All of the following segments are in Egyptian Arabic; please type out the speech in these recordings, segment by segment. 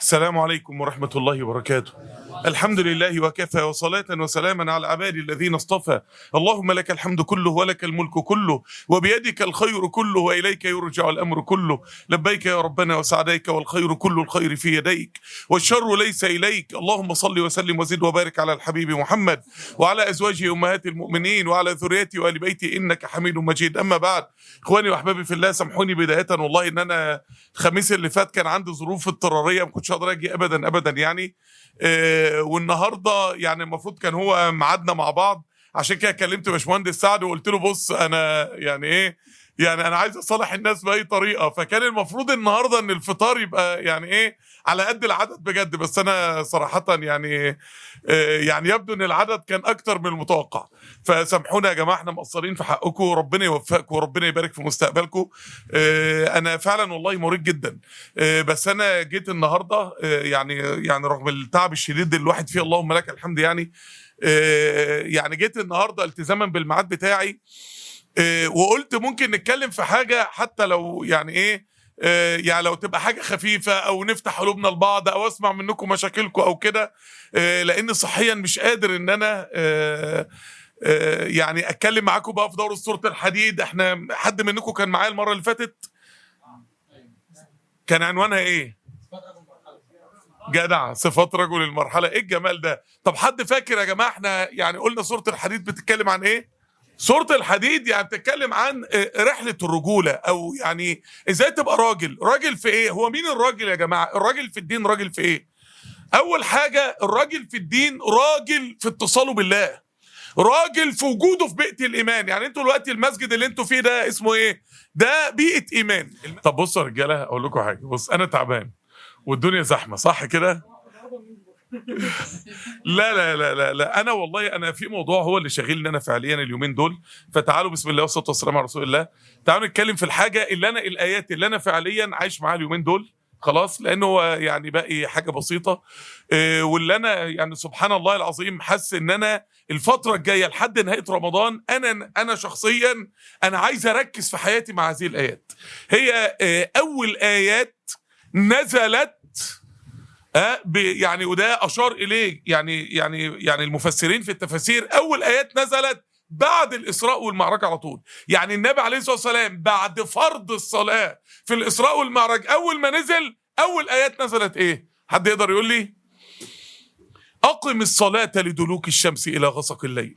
السلام عليكم ورحمة الله وبركاته الحمد لله وكفى وصلاة وسلاما على عبادي الذين اصطفى اللهم لك الحمد كله ولك الملك كله وبيدك الخير كله وإليك يرجع الأمر كله لبيك يا ربنا وسعديك والخير كل الخير في يديك والشر ليس إليك اللهم صل وسلم وزد وبارك على الحبيب محمد وعلى أزواجه أمهات المؤمنين وعلى ذريته وآل بيته إنك حميد مجيد أما بعد إخواني وأحبابي في الله سامحوني بداية والله إن أنا الخميس اللي فات كان عندي ظروف اضطرارية ما كنتش أقدر أجي أبدا أبدا يعني آه، والنهارده يعني المفروض كان هو ميعادنا مع بعض عشان كده كلمت باشمهندس سعد وقلت له بص انا يعني ايه يعني انا عايز اصالح الناس باي طريقه فكان المفروض النهارده ان الفطار يبقى يعني ايه على قد العدد بجد بس انا صراحه يعني آه، يعني يبدو ان العدد كان اكتر من المتوقع فسامحونا يا جماعه احنا مقصرين في حقكم وربنا يوفقكم وربنا يبارك في مستقبلكم آه، انا فعلا والله مريض جدا آه، بس انا جيت النهارده آه، يعني يعني رغم التعب الشديد اللي الواحد فيه اللهم لك الحمد يعني آه، يعني جيت النهارده التزاما بالميعاد بتاعي آه، وقلت ممكن نتكلم في حاجه حتى لو يعني ايه آه، يعني لو تبقى حاجه خفيفه او نفتح قلوبنا لبعض او اسمع منكم مشاكلكم او كده آه، لان صحيا مش قادر ان انا آه، آه، يعني اتكلم معاكم بقى في دوره سوره الحديد احنا حد منكم كان معايا المره اللي فاتت كان عنوانها ايه جدع صفات رجل المرحله ايه الجمال ده طب حد فاكر يا جماعه احنا يعني قلنا سوره الحديد بتتكلم عن ايه سوره الحديد يعني بتتكلم عن آه، رحله الرجوله او يعني ازاي تبقى راجل راجل في ايه هو مين الراجل يا جماعه الراجل في الدين راجل في ايه اول حاجه الراجل في الدين راجل في اتصاله بالله راجل في وجوده في بيئه الايمان يعني انتوا دلوقتي المسجد اللي انتوا فيه ده اسمه ايه ده بيئه ايمان طب بصوا يا رجاله اقول لكم حاجه بص انا تعبان والدنيا زحمه صح كده لا لا لا لا لا انا والله انا في موضوع هو اللي شاغلني انا فعليا اليومين دول فتعالوا بسم الله والصلاه والسلام على رسول الله تعالوا نتكلم في الحاجه اللي انا الايات اللي انا فعليا عايش معاها اليومين دول خلاص لانه هو يعني باقي حاجه بسيطه إيه واللي انا يعني سبحان الله العظيم حاسس ان انا الفتره الجايه لحد نهايه رمضان انا انا شخصيا انا عايز اركز في حياتي مع هذه الايات هي إيه اول ايات نزلت أه ب- يعني وده اشار اليه يعني يعني يعني المفسرين في التفاسير اول ايات نزلت بعد الاسراء والمعراج على طول يعني النبي عليه الصلاه والسلام بعد فرض الصلاه في الاسراء والمعراج اول ما نزل اول ايات نزلت ايه حد يقدر يقول لي اقم الصلاه لدلوك الشمس الى غسق الليل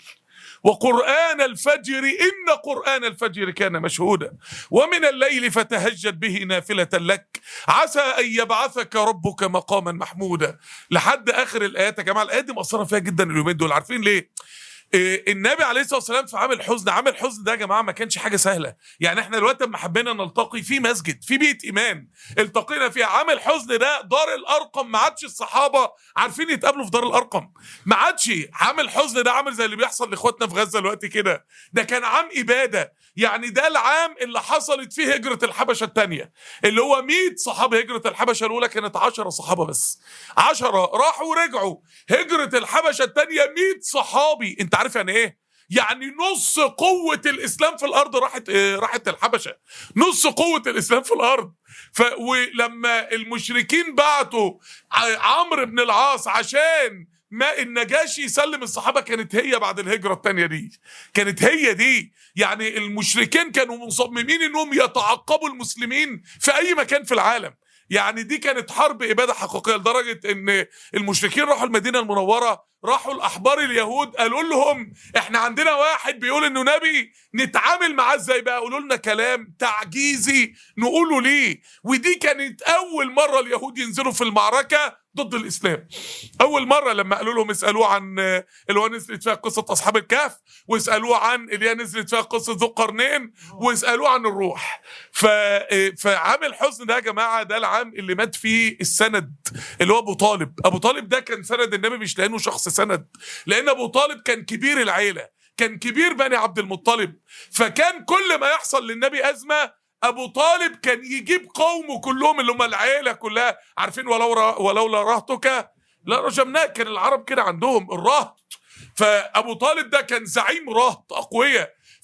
وقرآن الفجر إن قرآن الفجر كان مشهودا ومن الليل فتهجد به نافلة لك عسى أن يبعثك ربك مقاما محمودا لحد آخر الآيات يا جماعة الآيات دي مأثرة فيها جدا اليومين دول عارفين ليه؟ إيه، النبي عليه الصلاه والسلام في عام الحزن عام الحزن ده يا جماعه ما كانش حاجه سهله يعني احنا دلوقتي لما حبينا نلتقي في مسجد في بيت ايمان التقينا فيه عام الحزن ده دار الارقم ما عادش الصحابه عارفين يتقابلوا في دار الارقم ما عادش عام الحزن ده عامل زي اللي بيحصل لاخواتنا في غزه دلوقتي كده ده كان عام اباده يعني ده العام اللي حصلت فيه هجره الحبشه الثانيه اللي هو 100 صحابه هجره الحبشه الاولى كانت 10 صحابه بس 10 راحوا ورجعوا هجره الحبشه الثانيه 100 صحابي انت عارف يعني ايه يعني نص قوة الإسلام في الأرض راحت آه، راحت الحبشة نص قوة الإسلام في الأرض ف ولما المشركين بعتوا ع- عمرو بن العاص عشان ما النجاشي يسلم الصحابة كانت هي بعد الهجرة التانية دي كانت هي دي يعني المشركين كانوا مصممين انهم يتعقبوا المسلمين في اي مكان في العالم يعني دي كانت حرب اباده حقيقيه لدرجه ان المشركين راحوا المدينه المنوره راحوا الاحبار اليهود قالوا لهم احنا عندنا واحد بيقول انه نبي نتعامل معاه ازاي بقى قولوا لنا كلام تعجيزي نقوله ليه ودي كانت اول مره اليهود ينزلوا في المعركه ضد الاسلام اول مره لما قالوا لهم اسالوه عن آه، اللي هو نزلت فيها قصه اصحاب الكهف واسالوه عن اللي هي نزلت فيها قصه ذو القرنين واسالوه عن الروح ف آه، فعام الحزن ده يا جماعه ده العام اللي مات فيه السند اللي هو ابو طالب ابو طالب ده كان سند النبي مش لانه شخص سند لان ابو طالب كان كبير العيله كان كبير بني عبد المطلب فكان كل ما يحصل للنبي ازمه ابو طالب كان يجيب قومه كلهم اللي هم العيله كلها عارفين ولو را ولولا رهتك لا رجمناك كان العرب كده عندهم الرهط فابو طالب ده كان زعيم رهط اقوياء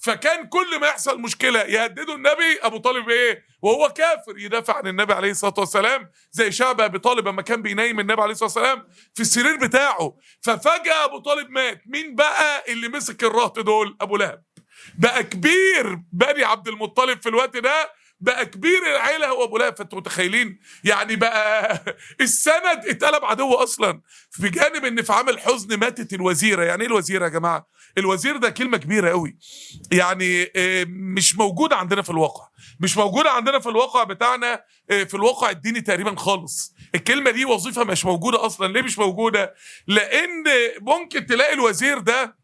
فكان كل ما يحصل مشكله يهددوا النبي ابو طالب ايه وهو كافر يدافع عن النبي عليه الصلاه والسلام زي شعب ابي طالب لما كان بينيم النبي عليه الصلاه والسلام في السرير بتاعه ففجاه ابو طالب مات مين بقى اللي مسك الرهط دول ابو لهب بقى كبير بني عبد المطلب في الوقت ده بقى كبير العيله هو ابو لهب فانتوا متخيلين يعني بقى السند اتقلب عدو اصلا بجانب ان في عامل حزن ماتت الوزيره يعني ايه الوزيره يا جماعه الوزير ده كلمه كبيره قوي يعني آه، مش موجوده عندنا في الواقع مش موجوده عندنا في الواقع بتاعنا آه، في الواقع الديني تقريبا خالص الكلمه دي وظيفه مش موجوده اصلا ليه مش موجوده لان ممكن تلاقي الوزير ده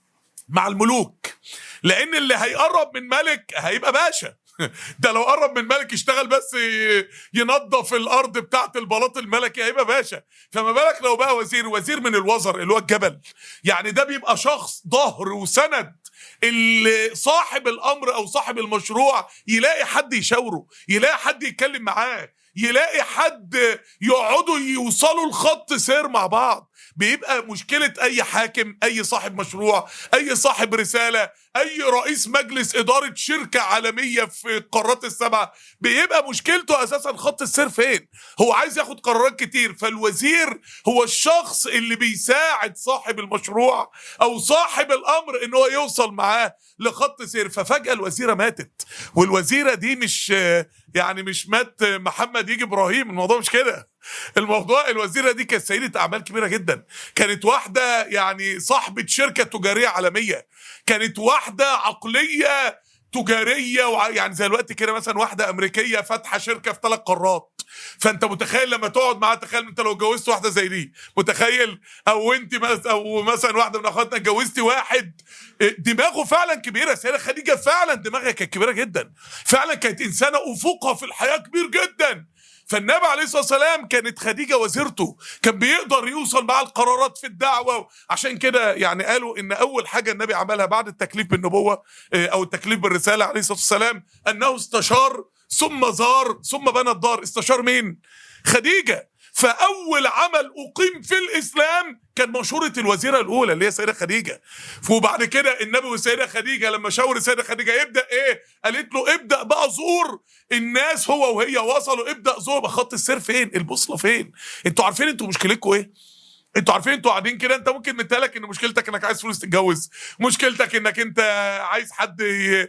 مع الملوك لان اللي هيقرب من ملك هيبقى باشا ده لو قرب من ملك يشتغل بس ي- ينظف الارض بتاعت البلاط الملكي هيبقى باشا فما بالك لو بقى وزير وزير من الوزر اللي هو الجبل يعني ده بيبقى شخص ظهر وسند اللي صاحب الامر او صاحب المشروع يلاقي حد يشاوره يلاقي حد يتكلم معاه يلاقي حد يقعدوا يوصلوا لخط سير مع بعض بيبقى مشكلة أي حاكم أي صاحب مشروع أي صاحب رسالة أي رئيس مجلس إدارة شركة عالمية في القارات السبعة بيبقى مشكلته أساسا خط السير فين هو عايز ياخد قرارات كتير فالوزير هو الشخص اللي بيساعد صاحب المشروع أو صاحب الأمر إن هو يوصل معاه لخط سير ففجأة الوزيرة ماتت والوزيرة دي مش يعني مش مات محمد يجي إبراهيم الموضوع مش كده الموضوع الوزيرة دي كانت سيدة أعمال كبيرة جدا كانت واحدة يعني صاحبة شركة تجارية عالمية كانت واحدة عقلية تجارية وع- يعني زي الوقت كده مثلا واحدة أمريكية فاتحة شركة في ثلاث قارات فانت متخيل لما تقعد معاها تخيل انت لو اتجوزت واحده زي دي متخيل او انت مس او مثلا واحده من اخواتنا اتجوزتي واحد دماغه فعلا كبيره سيده خديجه فعلا دماغها كانت كبيره جدا فعلا كانت انسانه افقها في الحياه كبير جدا فالنبي عليه الصلاه والسلام كانت خديجه وزيرته كان بيقدر يوصل معاه القرارات في الدعوه عشان كده يعني قالوا ان اول حاجه النبي عملها بعد التكليف بالنبوه آه، او التكليف بالرساله عليه الصلاه والسلام انه استشار ثم زار ثم بنى الدار استشار مين خديجه فاول عمل اقيم في الاسلام كان مشوره الوزيره الاولى اللي هي السيده خديجه وبعد كده النبي والسيده خديجه لما شاور السيده خديجه يبدا ايه قالت له ابدا بقى زور الناس هو وهي وصلوا ابدا زور بقى خط السير فين البوصله فين انتوا عارفين انتوا مشكلتكم ايه انتوا عارفين انتوا قاعدين كده انت ممكن متهيألك ان مشكلتك انك عايز فلوس تتجوز مشكلتك انك انت عايز حد ي-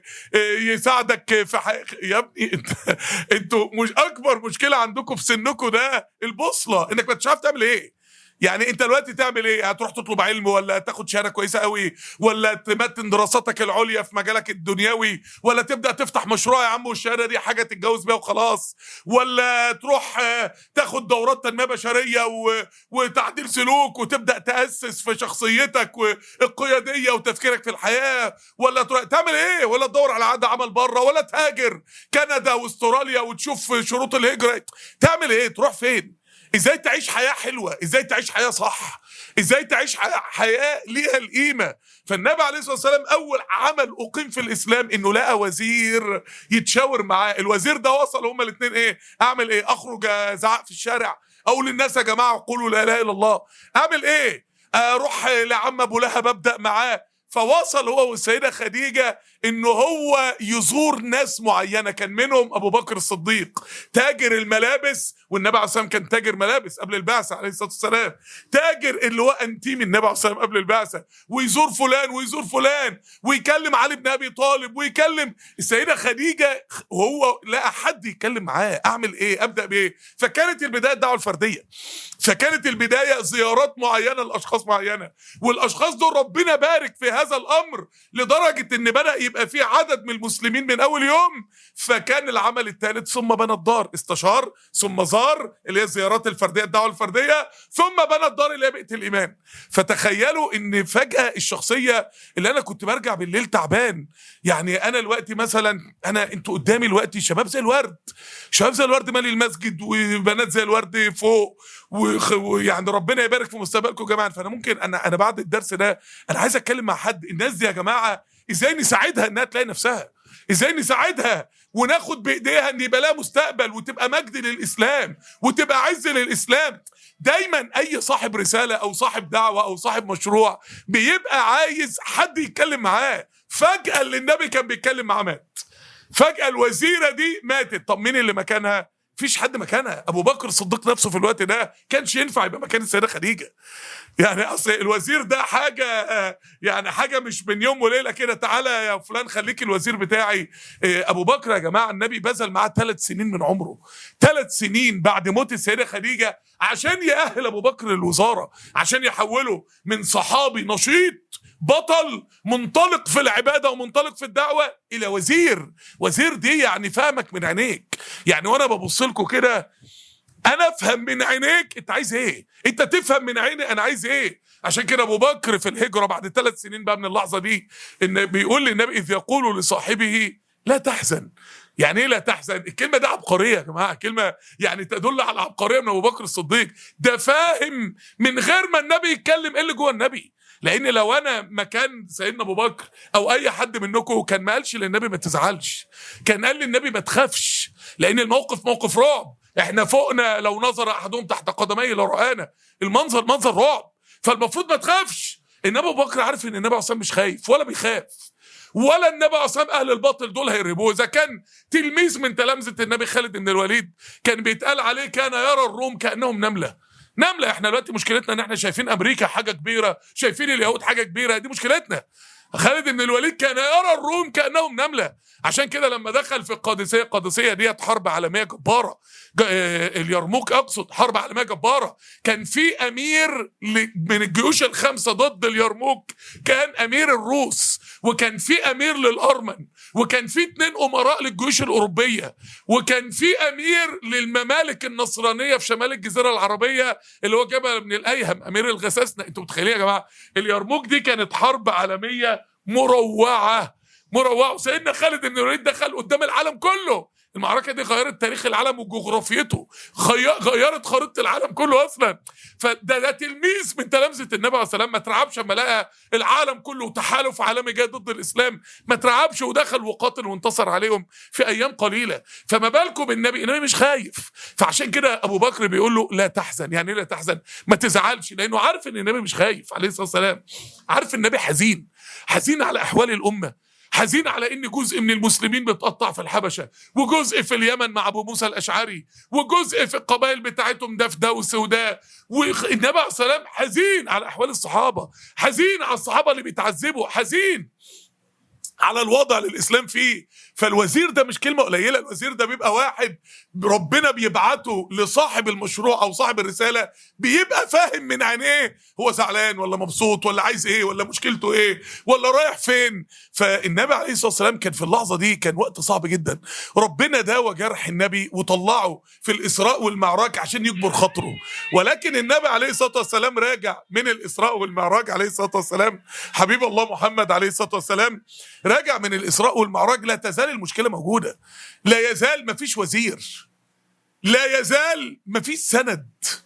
يساعدك في حي... يا ابني انت انتوا مش اكبر مشكله عندكم في سنكم ده البوصله انك ما انتش عارف تعمل ايه يعني انت دلوقتي تعمل ايه هتروح تطلب علم ولا تاخد شهاده كويسه قوي ولا تمتن دراساتك العليا في مجالك الدنيوي ولا تبدا تفتح مشروع يا عم والشهاده دي حاجه تتجوز بيها وخلاص ولا تروح آه، تاخد دورات تنميه بشريه و... وتعديل سلوك وتبدا تاسس في شخصيتك والقياديه وتفكيرك في الحياه ولا تروح تعمل ايه ولا تدور على عقد عمل بره ولا تهاجر كندا واستراليا وتشوف شروط الهجره تعمل ايه تروح فين ازاي تعيش حياه حلوه ازاي تعيش حياه صح ازاي تعيش حياه, حياة ليها القيمه فالنبي عليه الصلاه والسلام اول عمل اقيم في الاسلام انه لقى وزير يتشاور معاه الوزير ده وصل هما الاثنين ايه اعمل ايه اخرج ازعق في الشارع اقول للناس يا جماعه قولوا لا اله الا الله اعمل ايه اروح لعم ابو لهب ابدا معاه فوصل هو والسيده خديجه انه هو يزور ناس معينه كان منهم ابو بكر الصديق تاجر الملابس والنبي عليه الصلاه والسلام كان تاجر ملابس قبل البعثه عليه الصلاه والسلام تاجر اللي هو انتيم النبي عليه الصلاه والسلام قبل البعثه ويزور فلان ويزور فلان ويكلم علي بن ابي طالب ويكلم السيده خديجه وهو لقى حد يتكلم معاه اعمل ايه ابدا بايه فكانت البدايه الدعوه الفرديه فكانت البدايه زيارات معينه لاشخاص معينه والاشخاص دول ربنا بارك في هذا الامر لدرجه ان بدا يبقى في عدد من المسلمين من اول يوم فكان العمل الثالث ثم بنى الدار استشار ثم زار اللي هي الزيارات الفرديه الدعوه الفرديه ثم بنى الدار اللي هي بيئه الايمان فتخيلوا ان فجاه الشخصيه اللي انا كنت برجع بالليل تعبان يعني انا دلوقتي مثلا انا انتوا قدامي دلوقتي شباب زي الورد شباب زي الورد مالي المسجد وبنات زي الورد فوق وخ- ويعني ربنا يبارك في مستقبلكم يا جماعه فانا ممكن انا انا بعد الدرس ده انا عايز اتكلم مع حد الناس دي يا جماعه ازاي نساعدها انها تلاقي نفسها ازاي نساعدها وناخد بايديها ان يبقى لها مستقبل وتبقى مجد للاسلام وتبقى عز للاسلام دايما اي صاحب رساله او صاحب دعوه او صاحب مشروع بيبقى عايز حد يتكلم معاه فجاه اللي النبي كان بيتكلم معاه مات فجاه الوزيره دي ماتت طب مين اللي مكانها فيش حد مكانها ابو بكر الصديق نفسه في الوقت ده كانش ينفع يبقى مكان السيده خديجه يعني اصل الوزير ده حاجه آه، يعني حاجه مش من يوم وليله كده تعالى يا فلان خليك الوزير بتاعي آه، ابو بكر يا جماعه النبي بذل معاه ثلاث سنين من عمره ثلاث سنين بعد موت السيده خديجه عشان يأهل ابو بكر للوزاره عشان يحوله من صحابي نشيط بطل منطلق في العباده ومنطلق في الدعوه الى وزير وزير دي يعني فاهمك من عينيك يعني وانا ببص لكم كده انا افهم من عينيك انت عايز ايه انت تفهم من عيني انا عايز ايه عشان كده ابو بكر في الهجره بعد ثلاث سنين بقى من اللحظه دي ان بيقول للنبي اذ يقول لصاحبه لا تحزن يعني ايه لا تحزن الكلمه دي عبقريه يا جماعه كلمه يعني تدل على عبقريه من ابو بكر الصديق ده فاهم من غير ما النبي يتكلم ايه اللي جوه النبي لان لو انا مكان سيدنا ابو بكر او اي حد منكم كان ما قالش للنبي ما تزعلش كان قال للنبي ما تخافش لان الموقف موقف رعب احنا فوقنا لو نظر احدهم تحت قدميه لرآنا المنظر منظر رعب فالمفروض ما تخافش انما ابو بكر عارف ان النبي عليه مش خايف ولا بيخاف ولا النبي عليه اهل الباطل دول هيرهبوه اذا كان تلميذ من تلامذه النبي خالد بن الوليد كان بيتقال عليه كان يرى الروم كانهم نمله نمله احنا دلوقتي مشكلتنا ان احنا شايفين امريكا حاجه كبيره شايفين اليهود حاجه كبيره دي مشكلتنا خالد بن الوليد كان يرى الروم كانهم نمله عشان كده لما دخل في القادسيه القادسيه ديت حرب عالميه جباره ج- آه، اليرموك اقصد حرب عالميه جباره كان في امير ل- من الجيوش الخمسه ضد اليرموك كان امير الروس وكان في امير للارمن وكان في اتنين امراء للجيوش الاوروبيه وكان في امير للممالك النصرانيه في شمال الجزيره العربيه اللي هو جبل بن الايهم امير الغساسنه انتوا متخيلين يا جماعه اليرموك دي كانت حرب عالميه مروعه مروعه وسيدنا خالد بن الوليد دخل قدام العالم كله المعركه دي غيرت تاريخ العالم وجغرافيته خي- غيرت خريطه العالم كله اصلا فده ده تلميذ من تلامذه النبي عليه السلام ما ترعبش اما لقى العالم كله تحالف عالمي جاي ضد الاسلام ما ترعبش ودخل وقاتل وانتصر عليهم في ايام قليله فما بالكم بالنبي النبي مش خايف فعشان كده ابو بكر بيقول له لا تحزن يعني ايه لا تحزن ما تزعلش لانه عارف ان النبي مش خايف عليه الصلاه والسلام عارف النبي حزين حزين على احوال الامه حزين على ان جزء من المسلمين بيتقطع في الحبشه وجزء في اليمن مع ابو موسى الاشعري وجزء في القبائل بتاعتهم ده في دوس وده والنبي عليه السلام حزين على احوال الصحابه حزين على الصحابه اللي بيتعذبوا حزين على الوضع اللي الاسلام فيه فالوزير ده مش كلمه قليله الوزير ده بيبقى واحد ربنا بيبعته لصاحب المشروع او صاحب الرساله بيبقى فاهم من عينيه هو زعلان ولا مبسوط ولا عايز ايه ولا مشكلته ايه ولا رايح فين فالنبي عليه الصلاه والسلام كان في اللحظه دي كان وقت صعب جدا ربنا داوى جرح النبي وطلعه في الاسراء والمعراج عشان يجبر خاطره ولكن النبي عليه الصلاه والسلام راجع من الاسراء والمعراج عليه الصلاه والسلام حبيب الله محمد عليه الصلاه والسلام راجع من الاسراء والمعراج لا تزال المشكله موجوده لا يزال مفيش وزير لا يزال مفيش سند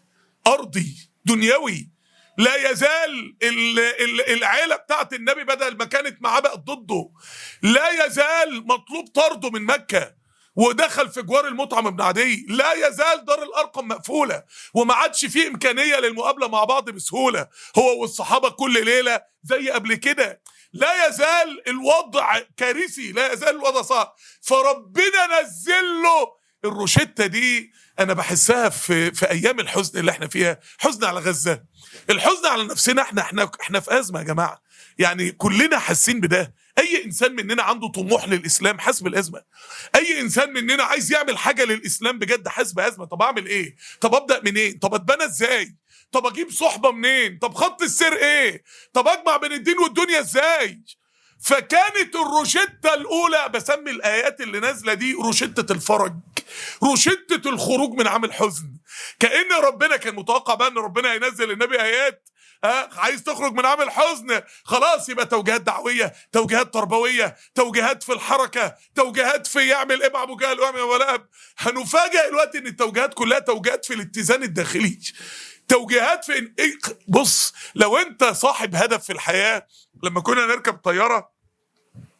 ارضي دنيوي لا يزال ال- ال- العيله بتاعت النبي بدل ما كانت معاه بقت ضده لا يزال مطلوب طرده من مكه ودخل في جوار المطعم بن عدي لا يزال دار الارقم مقفوله وما عادش فيه امكانيه للمقابله مع بعض بسهوله هو والصحابه كل ليله زي قبل كده لا يزال الوضع كارثي لا يزال الوضع صعب فربنا نزل له الروشته دي انا بحسها في في ايام الحزن اللي احنا فيها حزن على غزه الحزن على نفسنا احنا احنا احنا في ازمه يا جماعه يعني كلنا حاسين بده اي انسان مننا عنده طموح للاسلام حاسس بالازمه اي انسان مننا عايز يعمل حاجه للاسلام بجد حاسس بازمه طب اعمل ايه طب ابدا منين طب اتبنى ازاي طب اجيب صحبه منين طب خط السير ايه طب اجمع بين الدين والدنيا ازاي فكانت الروشتة الأولى بسمي الآيات اللي نازلة دي روشتة الفرج روشتة الخروج من عام الحزن كأن ربنا كان متوقع بقى إن ربنا هينزل النبي آيات ها عايز تخرج من عام الحزن خلاص يبقى توجيهات دعويه توجيهات تربويه توجيهات في الحركه توجيهات في يعمل ايه مع ابو جهل ويعمل ابو لهب هنفاجئ الوقت ان التوجيهات كلها توجيهات في الاتزان الداخلي توجيهات في إن إيه بص لو انت صاحب هدف في الحياه لما كنا نركب طياره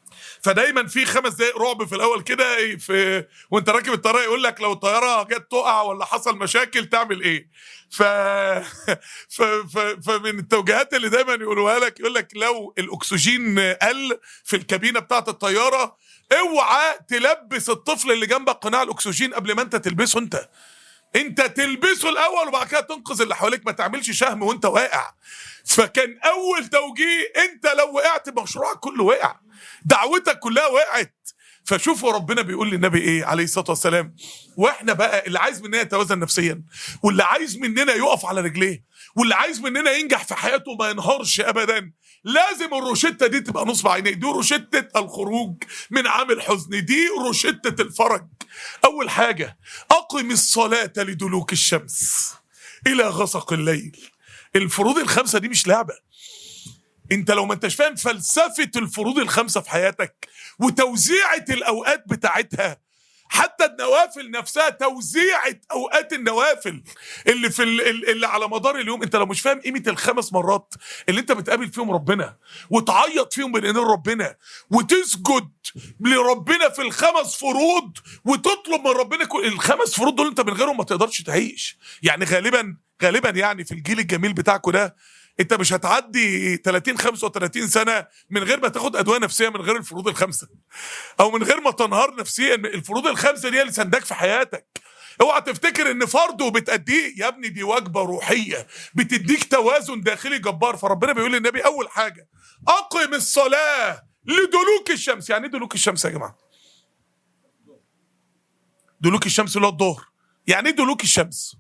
فدايما في خمس دقائق رعب في الاول كده إيه، في وانت راكب الطياره يقول لك لو الطياره جت تقع ولا حصل مشاكل تعمل ايه ف... ف... ف... فمن التوجيهات اللي دايما يقولوها لك يقول لك لو الاكسجين قل في الكابينه بتاعت الطياره اوعى تلبس الطفل اللي جنبك قناع الاكسجين قبل ما انت تلبسه انت انت تلبسه الاول وبعد كده تنقذ اللي حواليك ما تعملش شهم وانت واقع فكان اول توجيه انت لو وقعت مشروعك كله وقع دعوتك كلها وقعت فشوفوا ربنا بيقول للنبي ايه عليه الصلاه والسلام واحنا بقى اللي عايز مننا يتوازن نفسيا واللي عايز مننا يقف على رجليه واللي عايز مننا ينجح في حياته ما ينهارش ابدا لازم الروشته دي تبقى نصب عينيه دي روشته الخروج من عامل حزن دي روشته الفرج اول حاجه اقم الصلاه لدلوك الشمس الى غسق الليل الفروض الخمسه دي مش لعبه انت لو ما انتش فاهم فلسفه الفروض الخمسه في حياتك وتوزيعه الاوقات بتاعتها حتى النوافل نفسها توزيعة اوقات النوافل اللي في ال- اللي على مدار اليوم انت لو مش فاهم قيمه الخمس مرات اللي انت بتقابل فيهم ربنا وتعيط فيهم بين ايدين ربنا وتسجد لربنا في الخمس فروض وتطلب من ربنا كل الخمس فروض دول انت من غيرهم ما تقدرش تعيش يعني غالبا غالبا يعني في الجيل الجميل بتاعكم ده انت مش هتعدي 30 35 سنه من غير ما تاخد ادويه نفسيه من غير الفروض الخمسه او من غير ما تنهار نفسيا الفروض الخمسه دي اللي سندك في حياتك اوعى تفتكر ان فرض وبتأديه يا ابني دي وجبه روحيه بتديك توازن داخلي جبار فربنا بيقول للنبي اول حاجه اقم الصلاه لدلوك الشمس يعني ايه دلوك الشمس يا جماعه دلوك الشمس اللي هو الظهر يعني ايه دلوك الشمس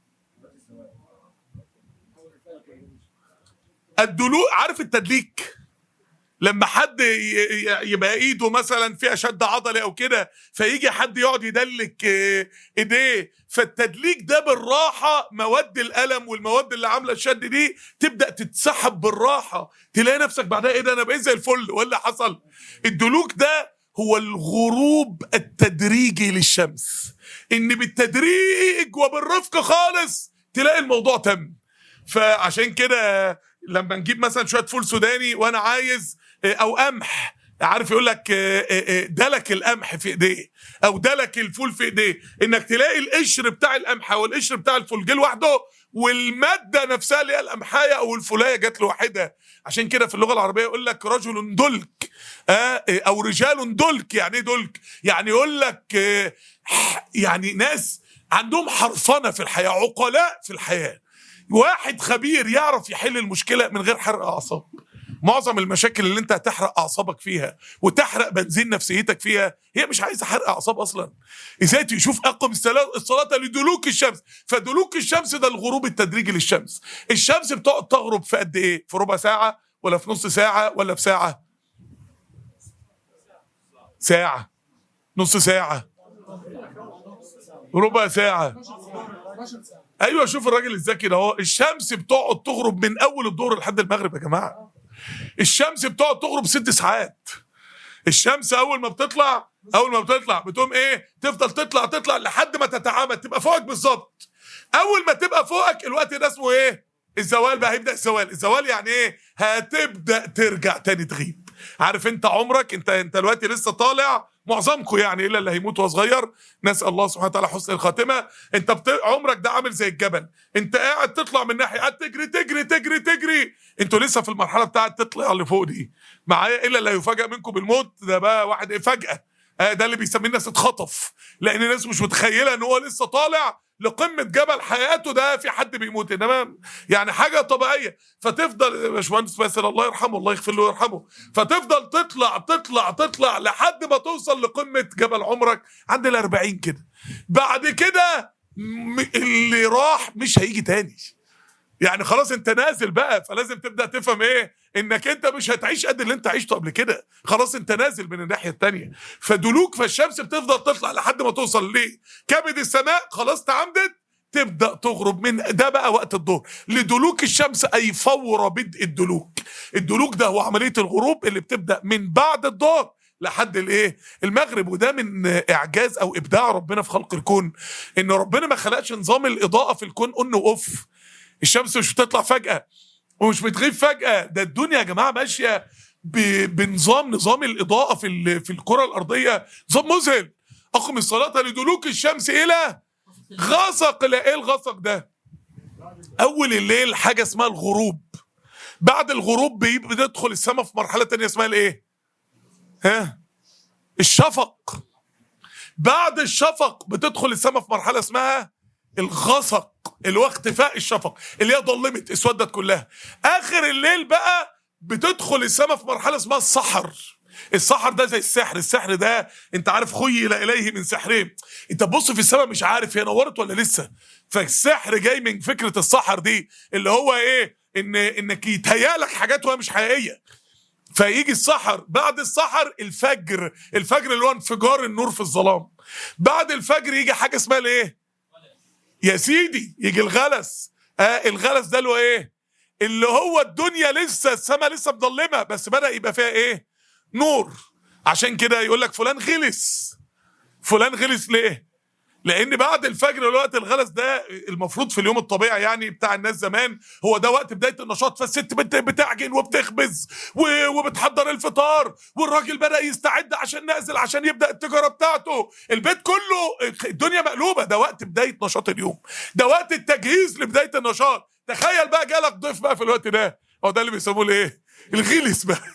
الدلوك عارف التدليك لما حد ي- ي- يبقى ايده مثلا فيها شد عضلي او كده فيجي حد يقعد يدلك آه، ايديه فالتدليك ده بالراحه مواد الالم والمواد اللي عامله الشد دي تبدا تتسحب بالراحه تلاقي نفسك بعدها ايه ده انا بقيت زي الفل ولا حصل الدلوك ده هو الغروب التدريجي للشمس ان بالتدريج وبالرفق خالص تلاقي الموضوع تم فعشان كده لما نجيب مثلا شويه فول سوداني وانا عايز آه، او قمح عارف يقول لك آه، آه، آه، دلك القمح في ايديه او دلك الفول في ايديه انك تلاقي القشر بتاع القمح والقشر بتاع الفول جه لوحده والماده نفسها اللي هي القمحايه او الفولايه جت لوحدها عشان كده في اللغه العربيه يقول لك رجل دلك آه آه، او رجال دلك يعني ايه دلك يعني يقول لك آه، يعني ناس عندهم حرفنه في الحياه عقلاء في الحياه واحد خبير يعرف يحل المشكله من غير حرق اعصاب معظم المشاكل اللي انت هتحرق اعصابك فيها وتحرق بنزين نفسيتك فيها هي مش عايزه حرق اعصاب اصلا ازاي تشوف اقم الصلاه الصلاه لدلوك الشمس فدلوك الشمس ده الغروب التدريجي للشمس الشمس بتقعد تغرب في قد ايه في ربع ساعه ولا في نص ساعه ولا في ساعه ساعه نص ساعه ربع ساعه ايوه شوف الراجل الذكي ده اهو الشمس بتقعد تغرب من اول الظهر لحد المغرب يا جماعه الشمس بتقعد تغرب ست ساعات الشمس اول ما بتطلع اول ما بتطلع بتقوم ايه تفضل تطلع تطلع لحد ما تتعامد تبقى فوقك بالظبط اول ما تبقى فوقك الوقت ده اسمه ايه الزوال بقى هيبدا الزوال الزوال يعني ايه هتبدا ترجع تاني تغيب عارف انت عمرك انت انت دلوقتي لسه طالع معظمكم يعني الا اللي هيموت وهو صغير نسال الله سبحانه وتعالى حسن الخاتمه انت بت... عمرك ده عامل زي الجبل انت قاعد تطلع من ناحيه قاعد تجري تجري تجري تجري انتوا لسه في المرحله بتاعت تطلع اللي فوق دي معايا الا اللي هيفاجئ منكم بالموت ده بقى واحد ايه فجاه آه ده اللي بيسميه الناس اتخطف لان الناس مش متخيله ان هو لسه طالع لقمه جبل حياته ده في حد بيموت انما يعني حاجه طبيعيه فتفضل يا باشمهندس فاسل الله يرحمه الله يغفر له ويرحمه فتفضل تطلع تطلع تطلع لحد ما توصل لقمه جبل عمرك عند ال 40 كده بعد كده م- اللي راح مش هيجي تاني يعني خلاص انت نازل بقى فلازم تبدا تفهم ايه انك انت مش هتعيش قد اللي انت عشته قبل كده خلاص انت نازل من الناحيه التانية فدلوك فالشمس بتفضل تطلع لحد ما توصل ليه كبد السماء خلاص تعمدت تبدا تغرب من ده بقى وقت الظهر لدلوك الشمس اي فور بدء الدلوك الدلوك ده هو عمليه الغروب اللي بتبدا من بعد الظهر لحد الايه المغرب وده من اعجاز او ابداع ربنا في خلق الكون ان ربنا ما خلقش نظام الاضاءه في الكون اون واوف الشمس مش بتطلع فجاه ومش بتغيب فجاه ده الدنيا يا جماعه ماشيه ب- بنظام نظام الاضاءه في ال- في الكره الارضيه نظام مذهل اقم الصلاه لدلوك الشمس الى غسق لا ايه الغسق ده اول الليل حاجه اسمها الغروب بعد الغروب بي- بتدخل السماء في مرحله تانية اسمها الايه ها الشفق بعد الشفق بتدخل السماء في مرحله اسمها الغسق اللي هو اختفاء الشفق اللي هي ضلمت اسودت كلها اخر الليل بقى بتدخل السماء في مرحله اسمها السحر السحر ده زي السحر السحر ده انت عارف خيل اليه من سحرين انت تبص في السماء مش عارف هي نورت ولا لسه فالسحر جاي من فكره السحر دي اللي هو ايه ان انك يتهيألك حاجات وهي مش حقيقيه فيجي السحر بعد السحر الفجر الفجر اللي هو انفجار النور في الظلام بعد الفجر يجي حاجه اسمها الايه يا سيدي يجي الغلس آه الغلس ده اللي هو ايه اللي هو الدنيا لسه السماء لسه مظلمه بس بدا يبقى فيها ايه نور عشان كده يقول لك فلان غلس فلان غلس ليه لان بعد الفجر والوقت الغلس ده المفروض في اليوم الطبيعي يعني بتاع الناس زمان هو ده وقت بدايه النشاط فالست بت- بتعجن وبتخبز و- وبتحضر الفطار والراجل بدا يستعد عشان نازل عشان يبدا التجاره بتاعته البيت كله الدنيا مقلوبه ده وقت بدايه نشاط اليوم ده وقت التجهيز لبدايه النشاط تخيل بقى جالك ضيف بقى في الوقت ده هو ده اللي بيسموه الايه الغلس بقى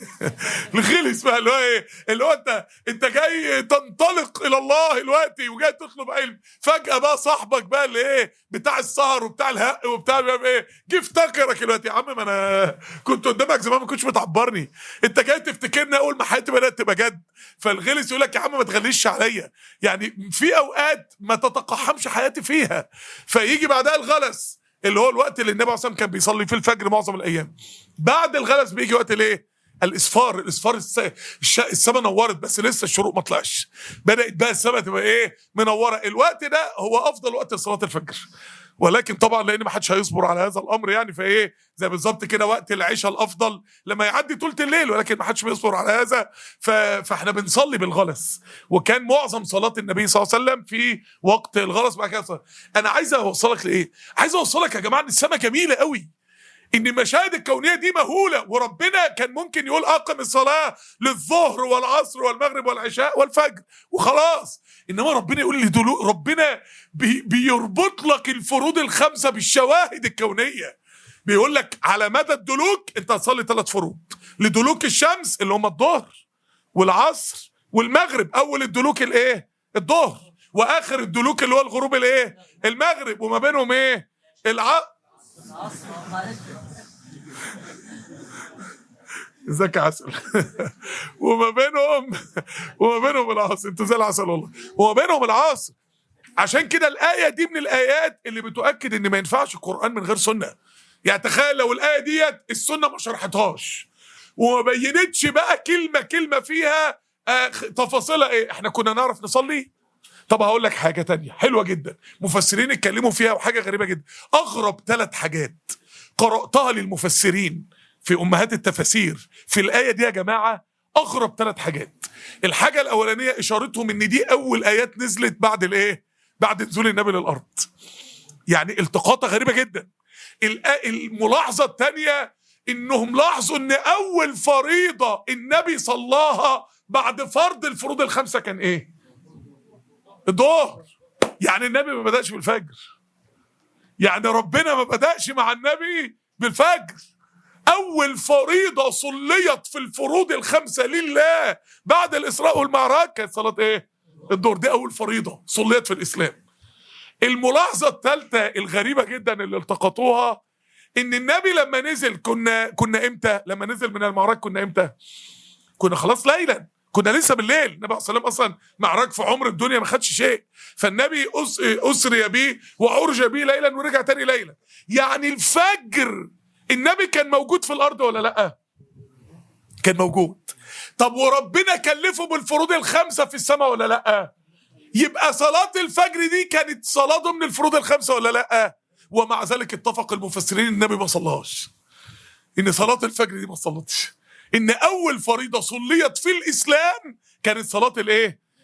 الغلس بقى اللي هو ايه اللي هو انت انت جاي تنطلق الى الله دلوقتي وجاي تطلب علم فجاه بقى صاحبك بقى اللي ايه بتاع السهر وبتاع الهق وبتاع مش عارف ايه جه افتكرك دلوقتي يا عم ما انا كنت قدامك زمان ما كنتش بتعبرني انت جاي تفتكرني اول ما حياتي بدات تبقى جد فالغلس يقول لك يا عم ما تغليش عليا يعني في اوقات ما تتقحمش حياتي فيها فيجي بعدها الغلس اللي هو الوقت اللي النبي عليه الصلاه والسلام كان بيصلي فيه الفجر معظم الايام بعد الغلس بيجي وقت الايه الاسفار الاسفار الس... الش... السماء نورت بس لسه الشروق ما طلعش بدات بقى السماء تبقى ايه منوره الوقت ده هو افضل وقت لصلاه الفجر ولكن طبعا لان ما حدش هيصبر على هذا الامر يعني فايه زي بالظبط كده وقت العشاء الافضل لما يعدي ثلث الليل ولكن ما حدش بيصبر على هذا ف... فاحنا بنصلي بالغلس وكان معظم صلاه النبي صلى الله عليه وسلم في وقت الغلس بعد كده صلاة. انا عايز اوصلك لايه عايز اوصلك يا جماعه ان السماء جميله قوي ان المشاهد الكونيه دي مهوله وربنا كان ممكن يقول اقم الصلاه للظهر والعصر والمغرب والعشاء والفجر وخلاص انما ربنا يقول لي دلو ربنا بي بيربط لك الفروض الخمسه بالشواهد الكونيه بيقول لك على مدى الدلوك انت هتصلي ثلاث فروض لدلوك الشمس اللي هم الظهر والعصر والمغرب اول الدلوك الايه الظهر واخر الدلوك اللي هو الغروب الايه المغرب وما بينهم ايه الع ازيك يا عسل وما بينهم وما بينهم العصر انتوا زي العسل والله وما بينهم العصر عشان كده الآية دي من الآيات اللي بتؤكد إن ما ينفعش القرآن من غير سنة يعني تخيل لو الآية ديت السنة ما شرحتهاش وما بينتش بقى كلمة كلمة فيها آه تفاصيلها إيه إحنا كنا نعرف نصلي طب هقول لك حاجة تانية حلوة جدا مفسرين اتكلموا فيها وحاجة غريبة جدا أغرب ثلاث حاجات قرأتها للمفسرين في أمهات التفاسير في الآية دي يا جماعة أغرب ثلاث حاجات الحاجة الأولانية إشارتهم إن دي أول آيات نزلت بعد الإيه بعد نزول النبي للأرض يعني التقاطة غريبة جدا الآ- الملاحظة الثانية إنهم لاحظوا إن أول فريضة النبي صلاها بعد فرض الفروض الخمسة كان إيه الظهر يعني النبي ما بدأش بالفجر يعني ربنا ما بدأش مع النبي بالفجر أول فريضة صليت في الفروض الخمسة لله بعد الإسراء والمعراج كانت صلاة إيه؟ الظهر دي أول فريضة صليت في الإسلام الملاحظة الثالثة الغريبة جدا اللي التقطوها إن النبي لما نزل كنا كنا إمتى؟ لما نزل من المعراج كنا إمتى؟ كنا خلاص ليلا كنا لسه بالليل النبي عليه الصلاه والسلام اصلا معراج في عمر الدنيا ما خدش شيء فالنبي أس- اسري بيه وعرج بيه ليلا ورجع تاني ليلا يعني الفجر النبي كان موجود في الارض ولا لا كان موجود طب وربنا كلفه بالفروض الخمسه في السماء ولا لا يبقى صلاه الفجر دي كانت صلاه ضمن الفروض الخمسه ولا لا ومع ذلك اتفق المفسرين النبي ما صلاش ان صلاه الفجر دي ما صلتش ان اول فريضه صليت في الاسلام كانت صلاه الايه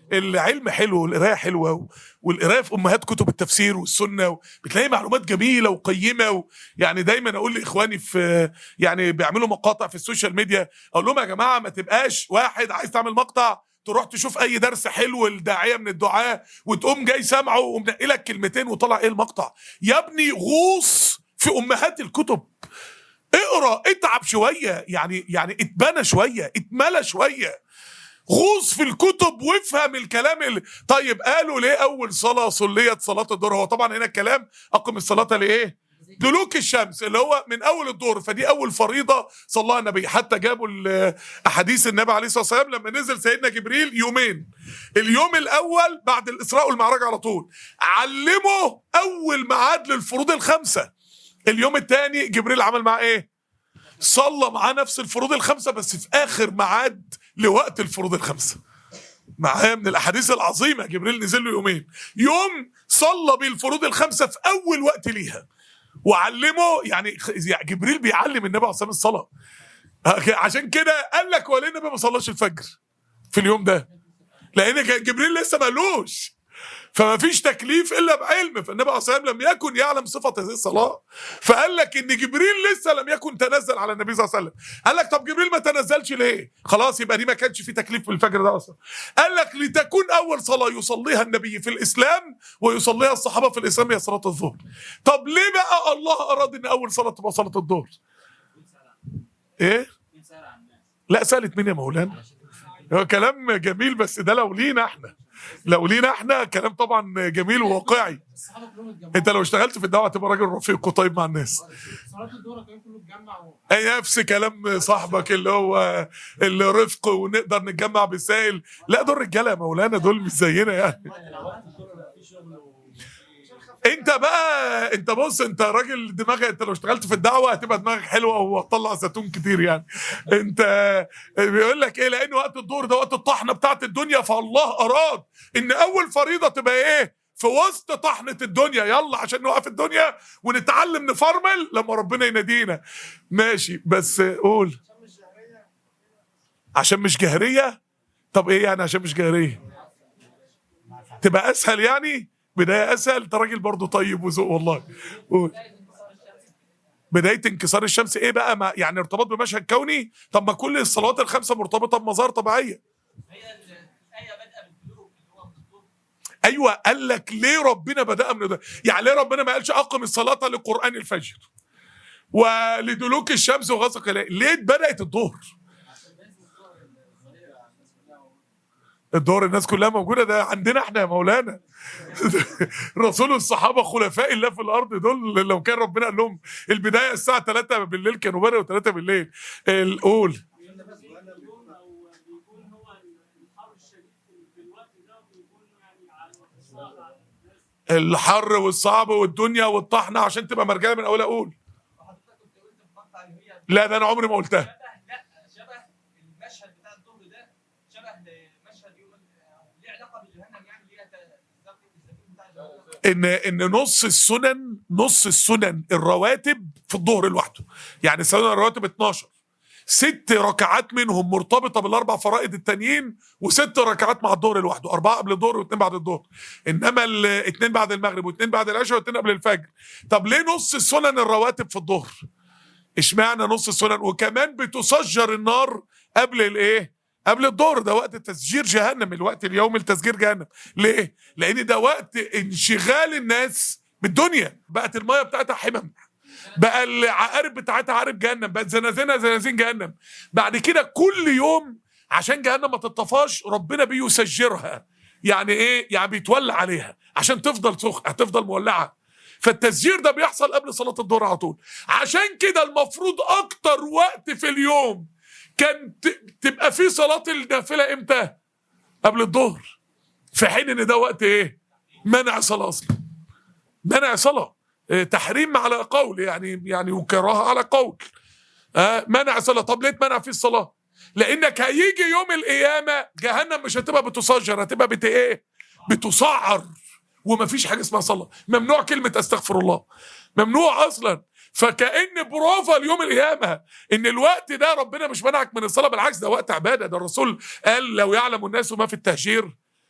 العلم حلو والقرايه حلوه و- والقرايه في امهات كتب التفسير والسنه و- بتلاقي معلومات جميله وقيمه و... يعني دايما اقول لاخواني في يعني بيعملوا مقاطع في السوشيال ميديا اقول لهم يا جماعه ما تبقاش واحد عايز تعمل مقطع تروح تشوف اي درس حلو لداعيه من الدعاه وتقوم جاي سامعه ومنقلك كلمتين وطلع ايه المقطع يا ابني غوص في امهات الكتب اقرا اتعب شويه يعني يعني اتبنى شويه اتملى شويه غوص في الكتب وافهم الكلام اللي طيب قالوا ليه اول صلاه صليت صلاه الظهر هو طبعا هنا الكلام اقم الصلاه لايه دلوك الشمس اللي هو من اول الظهر فدي اول فريضه صلاها النبي حتى جابوا ال- احاديث النبي عليه الصلاه والسلام لما نزل سيدنا جبريل يومين اليوم الاول بعد الاسراء والمعراج على طول علمه اول ميعاد للفروض الخمسه اليوم الثاني جبريل عمل معاه ايه صلى معاه نفس الفروض الخمسه بس في اخر ميعاد لوقت الفروض الخمسه معايا من الاحاديث العظيمه جبريل نزل له يومين يوم صلى بالفروض الخمسه في اول وقت ليها وعلمه يعني خ- يعني جبريل بيعلم النبي عليه الصلاه والسلام الصلاه عشان كده قال لك وليه النبي ما صلاش الفجر في اليوم ده لان كان جبريل لسه ما قالوش فما فيش تكليف الا بعلم فالنبي عليه الصلاه والسلام لم يكن يعلم صفه هذه الصلاه فقال لك ان جبريل لسه لم يكن تنزل على النبي صلى الله عليه وسلم قال لك طب جبريل ما تنزلش ليه خلاص يبقى دي ما كانش في تكليف في الفجر ده اصلا قال لك لتكون اول صلاه يصليها النبي في الاسلام ويصليها الصحابه في الاسلام هي صلاه الظهر طب ليه بقى الله اراد ان اول صلاه تبقى صلاه الظهر ايه لا سالت مين يا مولانا هو كلام جميل بس ده لو لينا احنا لو لينا احنا كلام طبعا جميل وواقعي الصحابه كلهم اتجمعوا انت لو اشتغلت في الدعوه تبقى راجل رفيق وطيب مع الناس صلاه الظهر كان كله اتجمع و- اي نفس كلام صاحبك اللي هو الرفق ونقدر نتجمع بالسائل لا دول رجاله يا مولانا دول مش زينا يعني انت بقى انت بص انت راجل دماغك انت لو اشتغلت في الدعوه هتبقى دماغك حلوه وهتطلع زيتون كتير يعني انت بيقول لك ايه لان وقت الدور ده وقت الطحنه بتاعت الدنيا فالله اراد ان اول فريضه تبقى ايه في وسط طحنه الدنيا يلا عشان نوقف الدنيا ونتعلم نفرمل لما ربنا ينادينا ماشي بس قول عشان مش جهريه طب ايه يعني عشان مش جهريه تبقى اسهل يعني بدايه اسهل انت راجل برضه طيب وذوق والله قول. بدايه انكسار الشمس ايه بقى ما يعني ارتباط بمشهد كوني طب ما كل الصلوات الخمسه مرتبطه بمظاهر طبيعيه هي الآية بادئة بالبلوغ اللي هو من الظهر ايوه قال لك ليه ربنا بدأ من ده يعني ليه ربنا ما قالش اقم الصلاه لقران الفجر ولدلوك الشمس وغسق الليل ليه بدأت الظهر الظهر الناس كلها موجوده ده عندنا احنا يا مولانا رسول الصحابه خلفاء الله في الارض دول لو كان ربنا قال لهم البدايه الساعه 3 بالليل كانوا بدأوا 3 بالليل القول بيكون أو بيكون هو الحر الشديد في الوقت ده بيكون يعني على الصعب على الناس الحر والصعب والدنيا والطحنه عشان تبقى مرجله من اولها قول وحضرتك كنت قلت في مقطع اللي هي لا ده انا عمري ما قلتها شبه لا شبه المشهد بتاع الظهر ده شبه مشهد يوم أو ليه علاقة بالجهنم يعني ليها الزقوم بتاع الجهنم ان ان نص السنن نص السنن الرواتب في الظهر لوحده يعني السنن الرواتب 12 ست ركعات منهم مرتبطه بالاربع فرائض التانيين وست ركعات مع الظهر لوحده اربعه قبل الظهر واثنين بعد الظهر انما الاثنين بعد المغرب واثنين بعد العشاء واثنين قبل الفجر طب ليه نص السنن الرواتب في الظهر اشمعنى نص السنن وكمان بتسجر النار قبل الايه قبل الظهر ده وقت تسجير جهنم الوقت اليومي لتسجير جهنم ليه لان ده وقت انشغال الناس بالدنيا بقت الميه بتاعتها حمم بقى العقارب بتاعتها عقارب جهنم بقت زنازينها زنازين جهنم بعد كده كل يوم عشان جهنم ما تطفاش ربنا بيسجرها يعني ايه يعني بيتولع عليها عشان تفضل سخ هتفضل مولعه فالتسجير ده بيحصل قبل صلاه الظهر على طول عشان كده المفروض اكتر وقت في اليوم كان ت- تبقى فيه صلاه النافله امتى قبل الظهر في حين ان ده وقت ايه منع صلاه اصلا منع صلاه آه، تحريم على قول يعني يعني وكراهه على قول آه منع صلاه طب ليه منع فيه الصلاه لانك هيجي يوم القيامه جهنم مش هتبقى بتسجر هتبقى بت ايه بتسعر ومفيش حاجه اسمها صلاه ممنوع كلمه استغفر الله ممنوع اصلا فكأن بروفا ليوم القيامة ان الوقت ده ربنا مش منعك من الصلاة بالعكس ده وقت عبادة ده الرسول قال لو يعلم الناس ما في التهجير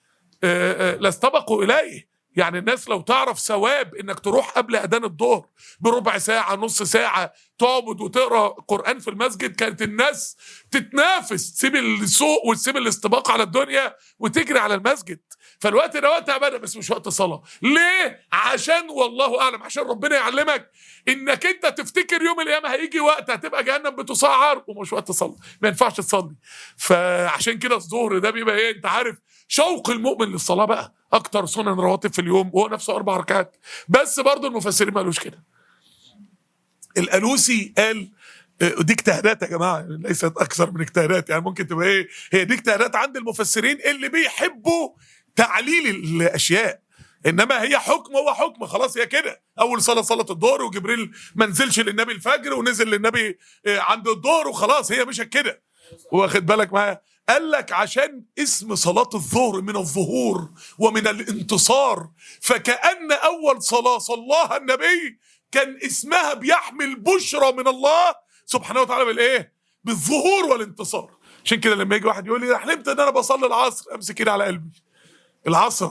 آه، آه، لاستبقوا اليه يعني الناس لو تعرف ثواب انك تروح قبل اذان الظهر بربع ساعه نص ساعه تعبد وتقرا قران في المسجد كانت الناس تتنافس تسيب السوق وتسيب الاستباق على الدنيا وتجري على المسجد فالوقت ده وقت عباده بس مش وقت صلاه ليه عشان والله اعلم عشان ربنا يعلمك انك انت تفتكر يوم القيامه هيجي وقت هتبقى جهنم بتسعر ومش وقت تصلي ما ينفعش تصلي فعشان كده الظهر ده بيبقى ايه انت عارف شوق المؤمن للصلاه بقى اكتر سنن رواتب في اليوم وهو نفسه اربع ركعات بس برضه المفسرين ما قالوش كده الالوسي قال آه، دي اجتهادات يا جماعه ليست اكثر من اجتهادات يعني ممكن تبقى ايه هي دي اجتهادات عند المفسرين اللي بيحبوا تعليل الاشياء انما هي حكم هو حكم خلاص هي كده اول صلاه صلاه الظهر وجبريل ما نزلش للنبي الفجر ونزل للنبي آه، عند الظهر وخلاص هي مش كده واخد بالك معايا قال لك عشان اسم صلاة الظهر من الظهور ومن الانتصار فكأن أول صلاة صلاها النبي كان اسمها بيحمل بشرى من الله سبحانه وتعالى بالايه؟ بالظهور والانتصار عشان كده لما يجي واحد يقول لي حلمت ان انا بصلي العصر امسك ايدي على قلبي العصر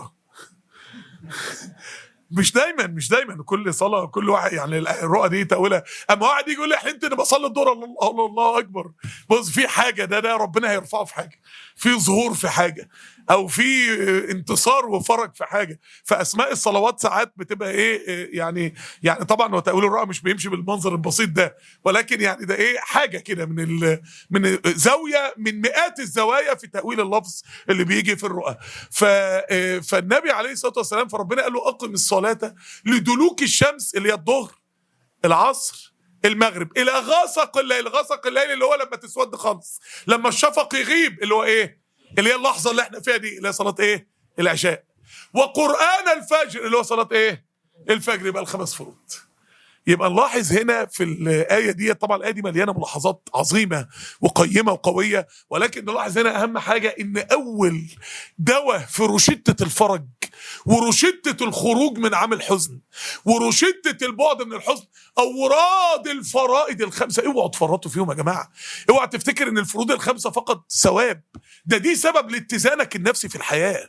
مش دايما مش دايما كل صلاه كل واحد يعني الرؤى دي تاولها اما واحد يجي يقول لي حلمت اني بصلي الظهر الله, الله الله اكبر بص في حاجه ده ده ربنا هيرفعه في حاجه في ظهور في حاجه او في انتصار وفرج في حاجه فاسماء الصلوات ساعات بتبقى ايه إيه يعني يعني طبعا هو تاويل الرؤى مش بيمشي بالمنظر البسيط ده ولكن يعني ده ايه حاجه كده من ال من زاويه من مئات الزوايا في تاويل اللفظ اللي بيجي في الرؤى ف إيه فالنبي عليه الصلاه والسلام فربنا قال له اقم الصلاه لدلوك الشمس اللي هي الظهر العصر المغرب الى غسق الليل غسق الليل اللي هو لما تسود خالص لما الشفق يغيب اللي هو ايه اللي هي اللحظه اللي احنا فيها دي اللي هي صلاه ايه العشاء وقران الفجر اللي هو صلاه ايه الفجر يبقى الخمس فروض يبقى نلاحظ هنا في الآية دي طبعا الآية دي مليانة ملاحظات عظيمة وقيمة وقوية ولكن نلاحظ هنا أهم حاجة إن أول دواء في روشتة الفرج وروشتة الخروج من عام الحزن وروشتة البعد من الحزن أوراد الفرائض الخمسة اوعوا تفرطوا فيهم يا جماعة اوعى تفتكر إن الفروض الخمسة فقط ثواب ده دي سبب لاتزانك النفسي في الحياة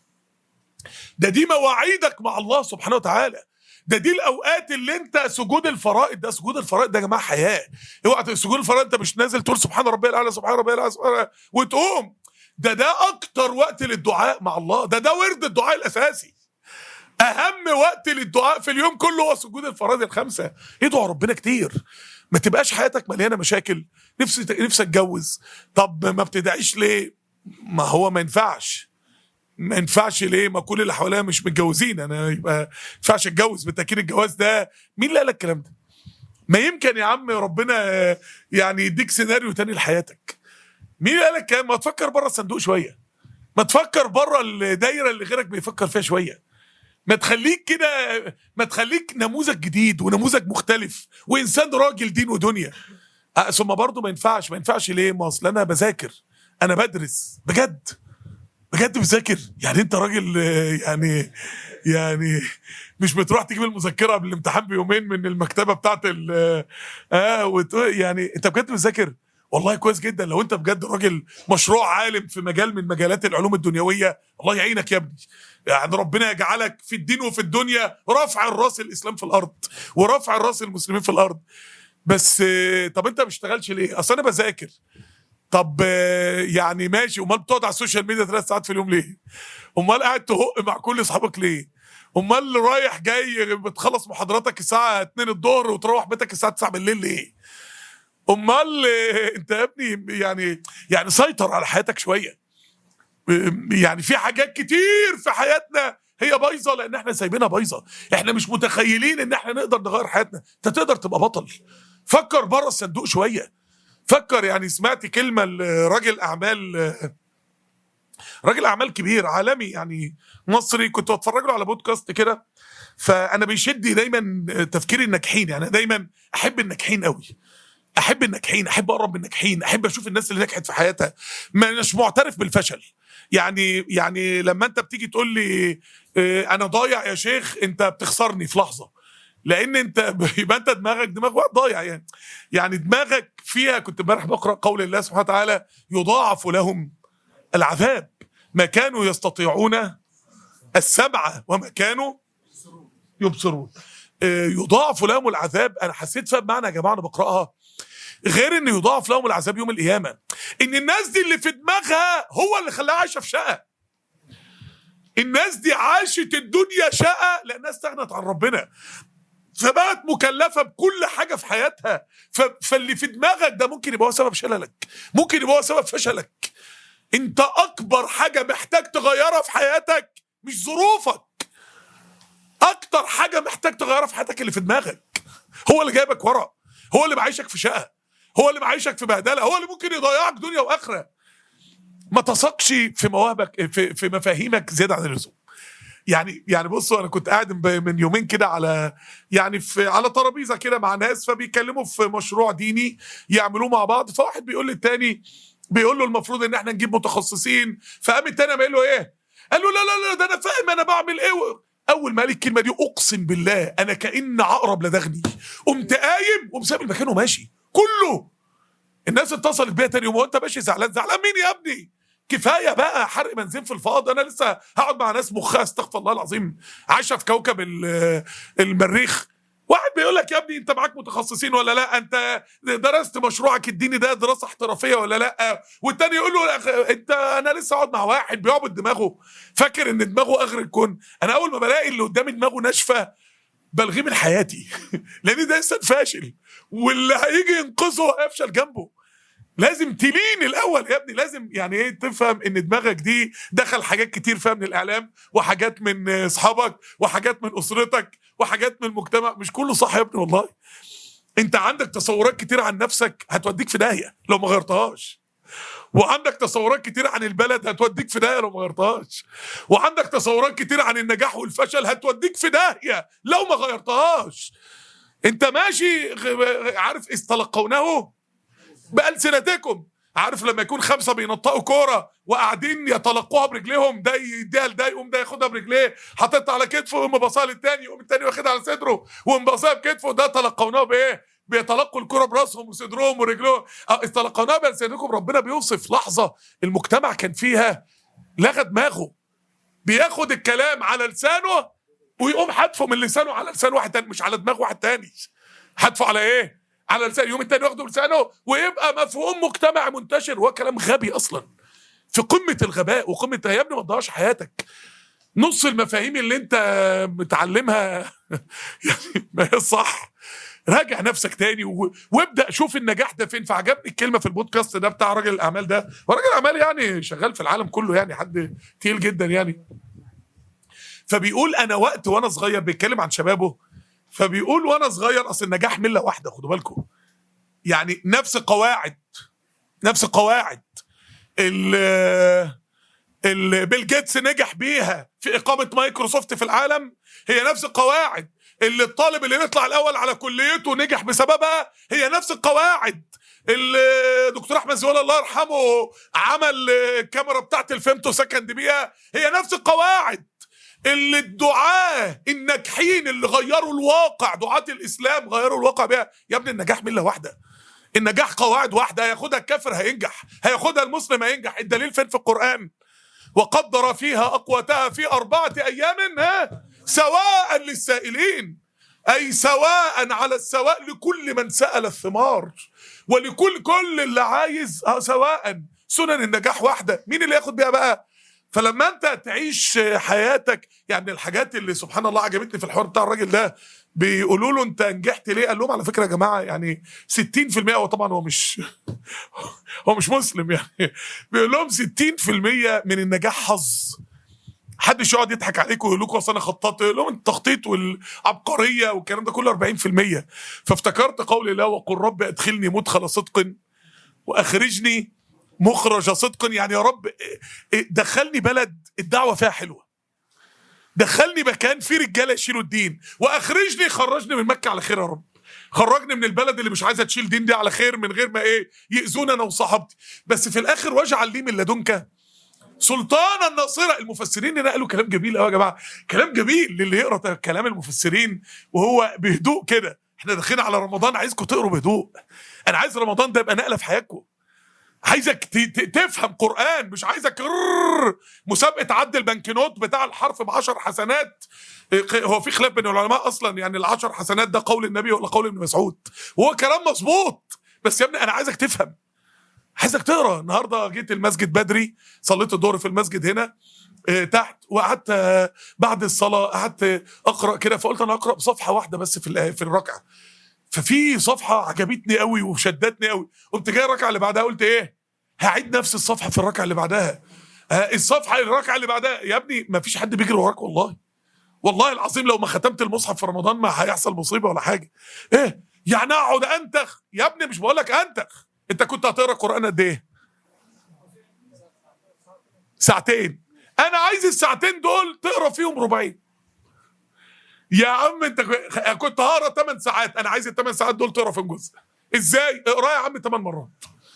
ده دي مواعيدك مع الله سبحانه وتعالى ده دي الاوقات اللي انت سجود الفرائض ده سجود الفرائض ده يا جماعه حياه اوعى سجود الفرائض انت مش نازل تقول سبحان ربي الاعلى سبحان ربي الاعلى سبحان ربي وتقوم ده ده اكتر وقت للدعاء مع الله ده ده ورد الدعاء الاساسي اهم وقت للدعاء في اليوم كله هو سجود الفرائض الخمسه ادعوا ربنا كتير ما تبقاش حياتك مليانه مشاكل نفسي نفسي اتجوز طب ما بتدعيش ليه ما هو ما ينفعش ما ينفعش ليه ما كل اللي حواليا مش متجوزين انا يبقى ما ينفعش اتجوز بالتاكيد الجواز ده مين اللي قال لك الكلام ده ما يمكن يا عم ربنا يعني يديك سيناريو تاني لحياتك مين اللي قال لك الكلام ما تفكر بره الصندوق شويه ما تفكر بره الدايره اللي غيرك بيفكر فيها شويه ما تخليك كده ما تخليك نموذج جديد ونموذج مختلف وانسان راجل دين ودنيا أه ثم برضه ما ينفعش ما ينفعش ليه ما اصل انا بذاكر انا بدرس بجد بجد بذاكر يعني انت راجل آه، يعني يعني مش بتروح تجيب المذكره قبل الامتحان بيومين من المكتبه بتاعت ال اه وتقول يعني انت بجد بتذاكر والله كويس جدا لو انت بجد راجل مشروع عالم في مجال من مجالات العلوم الدنيويه الله يعينك يا ابني يعني ربنا يجعلك في الدين وفي الدنيا رفع الراس الاسلام في الارض ورفع الراس المسلمين في الارض بس آه، طب انت ما بتشتغلش ليه اصل انا بذاكر طب آه، يعني ماشي امال بتقعد على السوشيال ميديا ثلاث ساعات في اليوم ليه امال قاعد تهق مع كل اصحابك ليه امال رايح جاي بتخلص محاضراتك الساعه 2 الظهر وتروح بيتك الساعه 9 بالليل ليه امال آه، انت يا ابني يعني يعني سيطر على حياتك شويه آه، يعني في حاجات كتير في حياتنا هي بايظه لان احنا سايبينها بايظه احنا مش متخيلين ان احنا نقدر نغير حياتنا انت تقدر تبقى بطل فكر بره الصندوق شويه فكر يعني سمعت كلمه لراجل اعمال راجل اعمال كبير عالمي يعني مصري كنت بتفرج له على بودكاست كده فانا بيشدني دايما تفكير الناجحين يعني أنا دايما احب الناجحين قوي احب الناجحين احب اقرب من الناجحين احب اشوف الناس اللي نجحت في حياتها مش معترف بالفشل يعني يعني لما انت بتيجي تقول لي اه، انا ضايع يا شيخ انت بتخسرني في لحظه لان انت يبقى انت دماغك دماغ واحد ضايع يعني يعني دماغك فيها كنت امبارح بقرا قول الله سبحانه وتعالى يضاعف لهم العذاب ما كانوا يستطيعون السبعه وما كانوا يبصرون آه، يضاعف لهم العذاب انا حسيت فيها بمعنى يا جماعه انا بقراها غير ان يضاعف لهم العذاب يوم القيامه ان الناس دي اللي في دماغها هو اللي خلاها عايشه في شقه الناس دي عاشت الدنيا شقه لانها استغنت عن ربنا فبقت مكلفه بكل حاجه في حياتها ف... فاللي في دماغك ده ممكن يبقى هو سبب شللك ممكن يبقى هو سبب فشلك انت اكبر حاجه محتاج تغيرها في حياتك مش ظروفك اكتر حاجه محتاج تغيرها في حياتك اللي في دماغك هو اللي جايبك ورا هو اللي معيشك في شقه هو اللي معيشك في بهدله هو اللي ممكن يضيعك دنيا واخره ما تثقش في مواهبك في, في مفاهيمك زياده عن اللزوم يعني يعني بصوا انا كنت قاعد ب- من يومين كده على يعني في على ترابيزه كده مع ناس فبيتكلموا في مشروع ديني يعملوه مع بعض فواحد بيقول للتاني بيقول له المفروض ان احنا نجيب متخصصين فقام التاني بيقول له ايه؟ قال له لا لا لا ده انا فاهم انا بعمل ايه و- اول ما قال الكلمه دي اقسم بالله انا كان عقرب لدغني قمت قايم ومساب المكان وماشي كله الناس اتصلت بيا تاني يوم هو انت ماشي زعلان زعلان مين يا ابني كفايه بقى حرق بنزين في الفاضي انا لسه هقعد مع ناس مخها استغفر الله العظيم عايشه في كوكب ال- المريخ واحد بيقول لك يا ابني انت معاك متخصصين ولا لا انت درست مشروعك الديني ده دراسه احترافيه ولا لا والتاني يقول له "أخ- انت انا لسه اقعد مع واحد بيعبد دماغه فاكر ان دماغه اخر الكون انا اول ما بلاقي اللي قدامي دماغه ناشفه بلغيه من حياتي لان ده انسان فاشل واللي هيجي ينقذه هيفشل جنبه لازم تلين الاول يا ابني لازم يعني ايه تفهم ان دماغك دي دخل حاجات كتير فيها من الاعلام وحاجات من اصحابك وحاجات من اسرتك وحاجات من المجتمع مش كله صح يا ابني والله انت عندك تصورات كتير عن نفسك هتوديك في داهيه لو ما غيرتهاش وعندك تصورات كتير عن البلد هتوديك في داهيه لو ما غيرتهاش وعندك تصورات كتير عن النجاح والفشل هتوديك في داهيه لو ما غيرتهاش انت ماشي غ- عارف استلقونه بألسنتكم عارف لما يكون خمسه بينطقوا كوره وقاعدين يتلقوها برجليهم ده يديها لده يقوم ده ياخدها برجليه حاططها على كتفه ويقوم باصها للتاني يقوم التاني واخدها على صدره ويقوم باصها بكتفه ده تلقوناه بايه؟ بيتلقوا الكرة براسهم وصدرهم ورجلهم اه، استلقوناه بألسنتكم ربنا بيوصف لحظة المجتمع كان فيها لغى دماغه بياخد الكلام على لسانه ويقوم حدفه من لسانه على لسان واحد تاني مش على دماغ واحد تاني حدفه على ايه؟ على لسان يوم التاني واخده بلسانه ويبقى مفهوم مجتمع منتشر وهو كلام غبي اصلا في قمه الغباء وقمه يا ابني ما تضيعش حياتك نص المفاهيم اللي انت متعلمها يعني ما هي صح راجع نفسك تاني و... وابدا شوف النجاح ده فين فعجبني الكلمه في البودكاست ده بتاع راجل الاعمال ده وراجل اعمال يعني شغال في العالم كله يعني حد تقيل جدا يعني فبيقول انا وقت وانا صغير بيتكلم عن شبابه فبيقول وانا صغير اصل النجاح مله واحده خدوا بالكم يعني نفس قواعد نفس قواعد ال ال بيل جيتس نجح بيها في اقامه مايكروسوفت في العالم هي نفس القواعد اللي الطالب اللي يطلع الاول على كليته نجح بسببها هي نفس القواعد الدكتور احمد زويل الله يرحمه عمل الكاميرا بتاعت الفيمتو سكند بيها هي نفس القواعد اللي الدعاة الناجحين اللي غيروا الواقع دعاة الإسلام غيروا الواقع بيها يا ابني النجاح ملة واحدة النجاح قواعد واحدة هياخدها الكافر هينجح هياخدها المسلم هينجح الدليل فين في القرآن وقدر فيها أقواتها في أربعة أيام ها سواء للسائلين أي سواء على السواء لكل من سأل الثمار ولكل كل اللي عايز اه سواء سنن النجاح واحدة مين اللي ياخد بيها بقى فلما انت تعيش حياتك يعني الحاجات اللي سبحان الله عجبتني في الحوار بتاع الراجل ده بيقولوا له انت نجحت ليه قال لهم على فكره يا جماعه يعني 60% هو طبعا هو مش هو مش مسلم يعني بيقول لهم 60% من النجاح حظ محدش يقعد يضحك عليكم ويقول لكم اصل انا خططت يقول لهم التخطيط والعبقريه والكلام ده كله 40% فافتكرت قول الله وقل رب ادخلني مدخل صدق واخرجني مخرج صدق يعني يا رب دخلني بلد الدعوه فيها حلوه دخلني مكان فيه رجاله يشيلوا الدين واخرجني خرجني من مكه على خير يا رب خرجني من البلد اللي مش عايزه تشيل دين دي على خير من غير ما ايه ياذونا انا وصحابتي بس في الاخر واجعل لي من لدنك سلطان الناصرة المفسرين هنا قالوا كلام جميل قوي يا جماعه كلام جميل للي يقرا كلام المفسرين وهو بهدوء كده احنا داخلين على رمضان عايزكم تقروا بهدوء انا عايز رمضان ده يبقى نقله في حياتكم عايزك ت- ت- تفهم قران مش عايزك رررر مسابقه عد البنكنوت بتاع الحرف بعشر حسنات إيه، هو في خلاف بين العلماء اصلا يعني العشر حسنات ده قول النبي ولا قول ابن مسعود وهو كلام مظبوط بس يا ابني انا عايزك تفهم عايزك تقرا النهارده جيت المسجد بدري صليت الظهر في المسجد هنا آه، تحت وقعدت آه، بعد الصلاه قعدت اقرا كده فقلت انا اقرا بصفحه واحده بس في الآية- في الركعه ففي صفحه عجبتني قوي وشدتني قوي قمت جاي الركعه اللي بعدها قلت ايه هعيد نفس الصفحه في الركعه اللي بعدها آه، الصفحه الركعه اللي بعدها يا ابني ما فيش حد بيجري وراك والله والله العظيم لو ما ختمت المصحف في رمضان ما هيحصل مصيبه ولا حاجه ايه يعني اقعد انتخ يا ابني مش بقول لك انتخ انت كنت هتقرا قران قد ايه ساعتين انا عايز الساعتين دول تقرا فيهم ربعين يا عم انت كنت هقرا 8 ساعات انا عايز الثمان ساعات دول تقرا فيهم جزء ازاي اقرا يا عم 8 مرات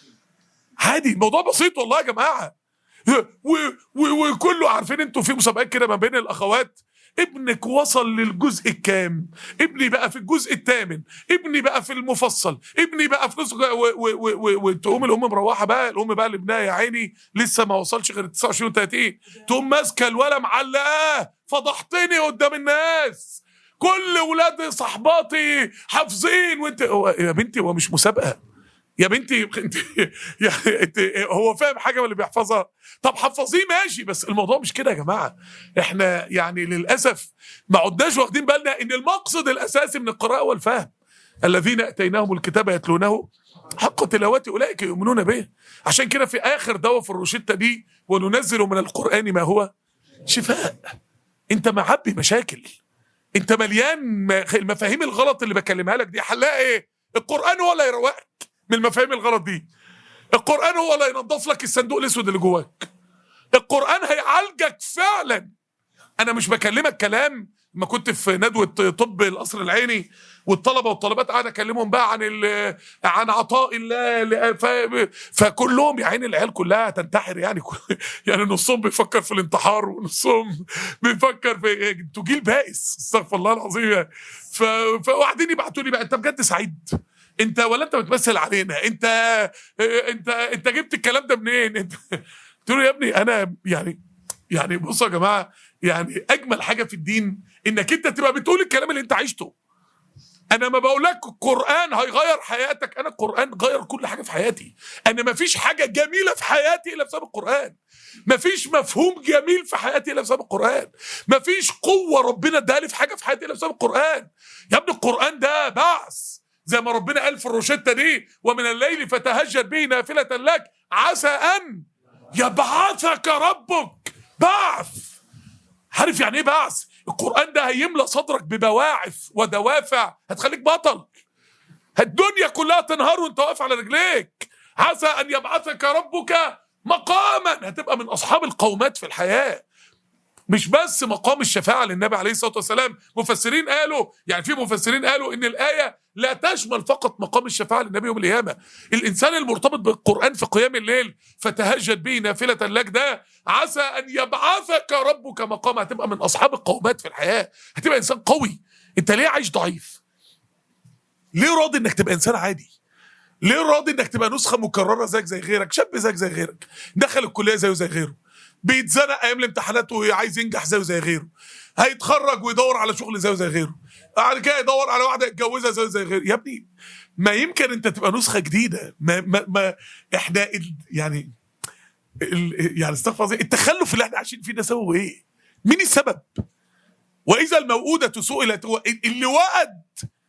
عادي الموضوع بسيط والله يا جماعه و- و- وكله عارفين انتوا في مسابقات كده ما بين الاخوات ابنك وصل للجزء الكام ابني بقى في الجزء الثامن ابني بقى في المفصل ابني بقى في نص و- و- و- و- وتقوم الام مروحه بقى الام بقى اللي ابنها يا عيني لسه ما وصلش غير 29 30 تقوم ماسكه الولا معلقاه فضحتني قدام الناس كل ولاد صحباتي حافظين وانت هو يا بنتي هو مش مسابقه يا بنتي انت يا انت هو فاهم حاجه من اللي بيحفظها طب حفظيه ماشي بس الموضوع مش كده يا جماعه احنا يعني للاسف ما عدناش واخدين بالنا ان المقصد الاساسي من القراءه والفهم الذين اتيناهم الكتاب يتلونه حق تلاوته اولئك يؤمنون به عشان كده في اخر دواء في الروشته دي وننزل من القران ما هو شفاء انت معبي مشاكل انت مليان م- المفاهيم الغلط اللي بكلمها لك دي حلها ايه القران هو اللي يروقك من المفاهيم الغلط دي القران هو اللي ينظف لك الصندوق الاسود اللي جواك القران هيعالجك فعلا انا مش بكلمك كلام ما كنت في ندوه طب القصر العيني والطلبه والطالبات قاعد اكلمهم بقى عن ال- عن عطاء الله ل- ف- فكلهم يا عيني العيال كلها تنتحر يعني يعني نصهم بيفكر في الانتحار ونصهم بيفكر في انتوا جيل بائس استغفر الله العظيم يعني. ف... فقاعدين يبعتوا لي بقى انت بجد سعيد انت ولا انت بتمثل علينا انت انت انت جبت الكلام ده منين انت قلت له يا ابني انا يعني يعني بصوا يا جماعه يعني اجمل حاجه في الدين انك انت تبقى بتقول الكلام اللي انت عشته انا ما بقولك القران هيغير حياتك انا القران غير كل حاجه في حياتي انا ما فيش حاجه جميله في حياتي الا بسبب القران ما فيش مفهوم جميل في حياتي الا بسبب القران ما فيش قوه ربنا اداها لي في حاجه في حياتي الا بسبب القران يا ابني القران ده بعث زي ما ربنا قال في الروشته دي ومن الليل فتهجد به نافله لك عسى ان يبعثك ربك بعث عارف يعني ايه بعث القرآن ده هيملى صدرك ببواعث ودوافع هتخليك بطل الدنيا كلها تنهار وانت واقف على رجليك عسى ان يبعثك ربك مقاما هتبقى من اصحاب القومات في الحياه مش بس مقام الشفاعة للنبي عليه الصلاة والسلام مفسرين قالوا يعني في مفسرين قالوا ان الآية لا تشمل فقط مقام الشفاعة للنبي يوم القيامة الإنسان المرتبط بالقرآن في قيام الليل فتهجد به نافلة لك ده عسى أن يبعثك ربك مقام هتبقى من أصحاب القومات في الحياة هتبقى إنسان قوي أنت ليه عايش ضعيف ليه راضي إنك تبقى إنسان عادي ليه راضي انك تبقى نسخه مكرره زيك زي غيرك شاب زيك زي غيرك دخل الكليه زيه زي غيره بيتزنق ايام الامتحانات وعايز ينجح زيه زي غيره هيتخرج ويدور على شغل زيه زي غيره بعد كده يدور على واحده يتجوزها زيه زي غيره يا ابني ما يمكن انت تبقى نسخه جديده ما ما, ما احنا ال يعني ال يعني استغفر الله التخلف اللي احنا عايشين فيه ده سببه ايه؟ مين السبب؟ واذا الموءودة سئلت هو اللي وقد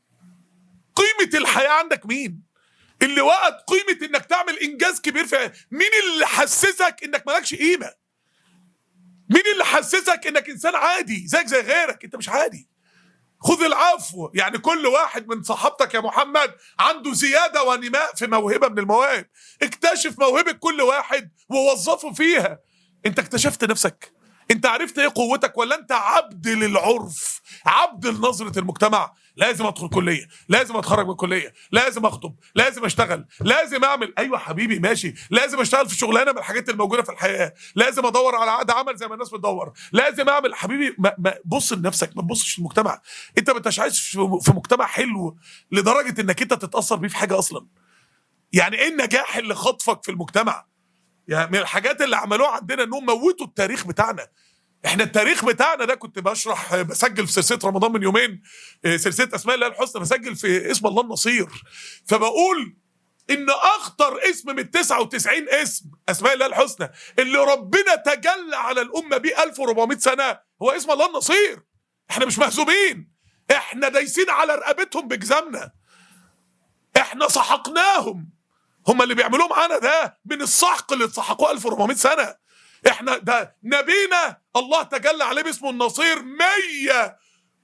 قيمه الحياه عندك مين؟ اللي وقت قيمه انك تعمل انجاز كبير في مين اللي حسسك انك مالكش قيمه مين اللي حسسك انك انسان عادي زيك زي غيرك انت مش عادي خذ العفو يعني كل واحد من صحابتك يا محمد عنده زيادة ونماء في موهبة من المواهب اكتشف موهبة كل واحد ووظفه فيها انت اكتشفت نفسك انت عرفت ايه قوتك ولا انت عبد للعرف عبد لنظرة المجتمع لازم ادخل كليه لازم اتخرج من الكليه لازم اخطب لازم اشتغل لازم اعمل ايوه حبيبي ماشي لازم اشتغل في شغلانه من الحاجات الموجوده في الحياه لازم ادور على عقد عمل زي ما الناس بتدور لازم اعمل حبيبي ما ما بص لنفسك ما تبصش للمجتمع انت ما انتش عايش في في مجتمع حلو لدرجه انك انت تتاثر بيه في حاجه اصلا يعني ايه النجاح اللي خطفك في المجتمع يعني من الحاجات اللي عملوها عندنا انهم موتوا التاريخ بتاعنا احنا التاريخ بتاعنا ده كنت بشرح بسجل في سلسله رمضان من يومين آه، سلسله اسماء الله الحسنى بسجل في اسم الله النصير فبقول ان اخطر اسم من 99 اسم اسماء الله الحسنى اللي ربنا تجلى على الامه بيه 1400 سنه هو اسم الله النصير احنا مش مهزومين احنا دايسين على رقبتهم بجزامنا احنا سحقناهم هم اللي بيعملوه معانا ده من السحق اللي اتسحقوه 1400 سنه احنا ده نبينا الله تجلى عليه باسمه النصير 100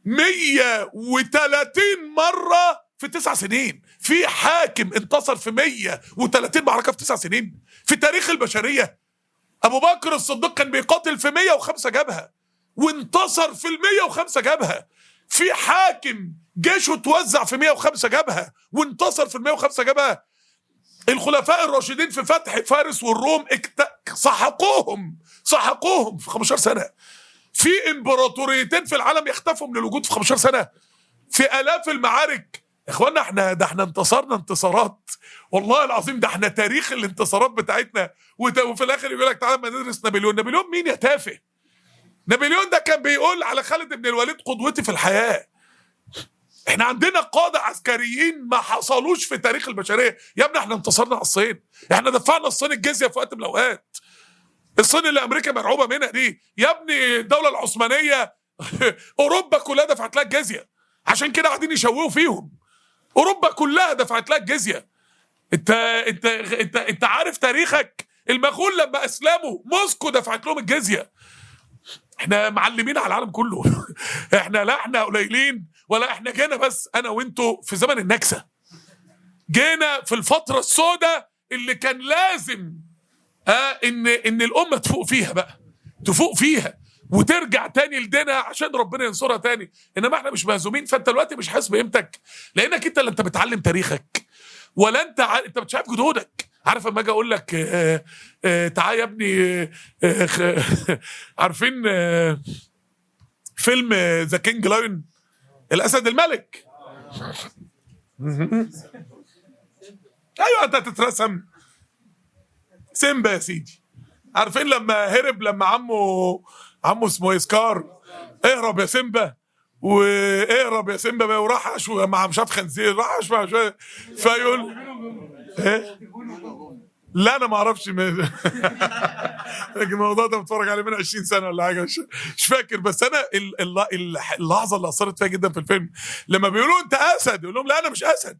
130 مره في تسع سنين في حاكم انتصر في 130 معركه في تسع سنين في تاريخ البشريه ابو بكر الصديق كان بيقاتل في 105 جبهه وانتصر في ال 105 جبهه في حاكم جيشه اتوزع في 105 جبهه وانتصر في ال 105 جبهه الخلفاء الراشدين في فتح فارس والروم اكت... سحقوهم سحقوهم في 15 سنه في امبراطوريتين في العالم يختفوا من الوجود في 15 سنه في الاف المعارك يا اخوانا احنا ده احنا انتصرنا انتصارات والله العظيم ده احنا تاريخ الانتصارات بتاعتنا وت- وفي الاخر يقول لك تعالى ما ندرس نابليون نابليون مين يا تافه نابليون ده كان بيقول على خالد بن الوليد قدوتي في الحياه احنا عندنا قاده عسكريين ما حصلوش في تاريخ البشريه يا ابني احنا انتصرنا على الصين احنا دفعنا الصين الجزيه في وقت من الاوقات الصين اللي امريكا مرعوبه منها دي يا ابني الدوله العثمانيه اوروبا كلها دفعت لها الجزيه عشان كده قاعدين يشوهوا فيهم اوروبا كلها دفعت لها الجزيه انت انت انت انت عارف تاريخك المغول لما اسلموا موسكو دفعت لهم الجزيه احنا معلمين على العالم كله احنا لا احنا قليلين ولا احنا جينا بس انا وانتوا في زمن النكسه جينا في الفتره السوداء اللي كان لازم اه ان ان الامه تفوق فيها بقى تفوق فيها وترجع تاني لدينها عشان ربنا ينصرها تاني انما احنا مش مهزومين فانت دلوقتي مش حاسس بقيمتك لانك انت لا انت بتعلم تاريخك ولا انت ع... انت مش شايف جدودك عارف اما اجي اقول لك آه آه تعال يا ابني آه آه خ- عارفين آه فيلم ذا كينج لاين الاسد الملك ايوه انت تترسم سيمبا يا سيدي عارفين لما هرب لما عمه عمه اسمه إيه؟ سكار اهرب يا سيمبا واهرب يا سيمبا بقى وراح عشو مع مش عارف خنزير راح عشو مع شويه فيقول ايه لا انا ما اعرفش م- لكن الموضوع ده بتفرج عليه من 20 سنه ولا حاجه مش, مش فاكر بس انا ال- الل- الل- اللحظه اللي اثرت فيها جدا في الفيلم لما بيقولوا انت اسد يقول لهم لا انا مش اسد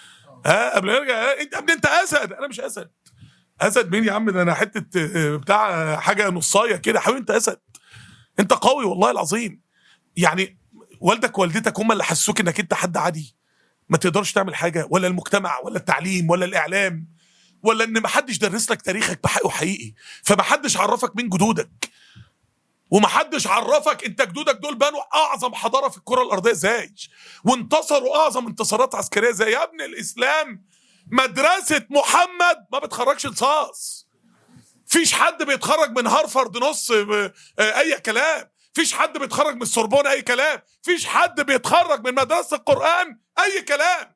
ها قبل ما يرجع "ها، انت يا ابني انت اسد انا مش اسد اسد مين يا عم ده انا حته آه، بتاع آه، حاجه نصايه كده حبيبي انت اسد انت قوي والله العظيم يعني والدك ووالدتك هم اللي حسوك انك انت حد عادي ما تقدرش تعمل حاجه ولا المجتمع ولا التعليم ولا الاعلام ولا ان ما حدش درس لك تاريخك بحقه حقيقي فما حدش عرفك مين جدودك وما حدش عرفك انت جدودك دول بنوا اعظم حضاره في الكره الارضيه ازاي وانتصروا اعظم انتصارات عسكريه ازاي يا ابن الاسلام مدرسه محمد ما بتخرجش رصاص فيش حد بيتخرج من هارفارد نص آه، آه، اي كلام فيش حد بيتخرج من السوربون اي كلام فيش حد بيتخرج من مدرسه القران اي كلام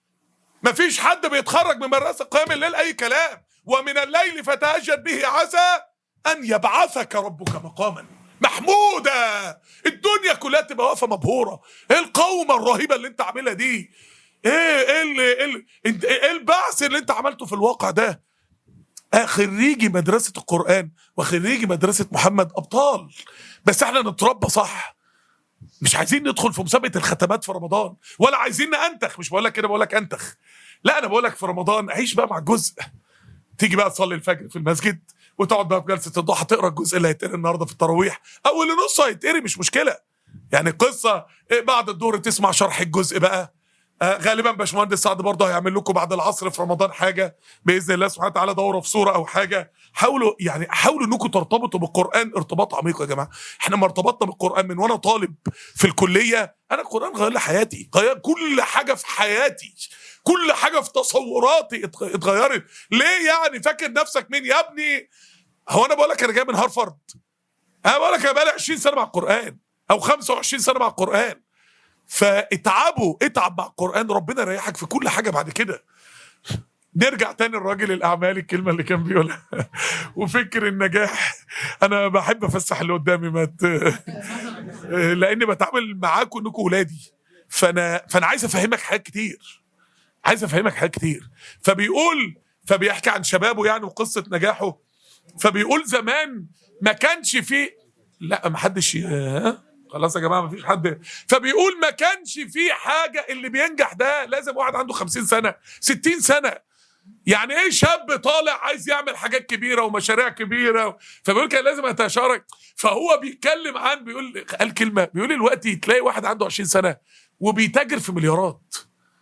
مفيش حد بيتخرج من مدرسه قيام الليل اي كلام ومن الليل فتهجد به عسى ان يبعثك ربك مقاما محمودا الدنيا كلها تبقى واقفه مبهوره ايه القومه الرهيبه اللي انت عاملها دي ايه ايه اللي ايه, اللي- انت- ايه البعث اللي انت عملته في الواقع ده آه، خريجي مدرسة القرآن وخريجي مدرسة محمد أبطال بس احنا نتربى صح مش عايزين ندخل في مسابقة الختمات في رمضان ولا عايزين ننتخ مش بقول لك كده بقول لك انتخ لا انا بقول لك في رمضان عيش بقى مع الجزء تيجي بقى تصلي الفجر في المسجد وتقعد بقى في جلسة الضحى تقرا الجزء اللي هيتقري النهارده في التراويح او اللي نصه هيتقري مش مشكلة يعني قصة إيه، بعد الظهر تسمع شرح الجزء بقى آه، غالبا باشمهندس سعد برضه هيعمل لكم بعد العصر في رمضان حاجه باذن الله سبحانه وتعالى دوره في صوره او حاجه حاولوا يعني حاولوا انكم ترتبطوا بالقران ارتباط عميق يا جماعه احنا ما ارتبطنا بالقران من وانا طالب في الكليه انا القران غير لي حياتي غير كل حاجه في حياتي كل حاجه في تصوراتي اتغ- اتغيرت ليه يعني فاكر نفسك مين يا ابني هو انا بقول لك انا جاي من هارفارد انا بقول لك انا بقالي 20 سنه مع القران او 25 سنه مع القران فاتعبوا اتعب مع القران ربنا يريحك في كل حاجه بعد كده نرجع تاني الراجل الاعمال الكلمه اللي كان بيقولها وفكر النجاح انا بحب افسح اللي قدامي ما ت... لاني بتعامل معاكم انكم ولادي فانا فانا عايز افهمك حاجات كتير عايز افهمك حاجات كتير فبيقول فبيحكي عن شبابه يعني وقصه نجاحه فبيقول زمان ما كانش فيه لا ما حدش ي- ها؟ خلاص يا جماعه ما فيش حد فبيقول ما كانش فيه حاجه اللي بينجح ده لازم واحد عنده 50 سنه 60 سنه يعني ايه شاب طالع عايز يعمل حاجات كبيره ومشاريع كبيره فبيقول كان لازم اتشارك فهو بيتكلم عن بيقول قال كلمه بيقول دلوقتي تلاقي واحد عنده 20 سنه وبيتاجر في مليارات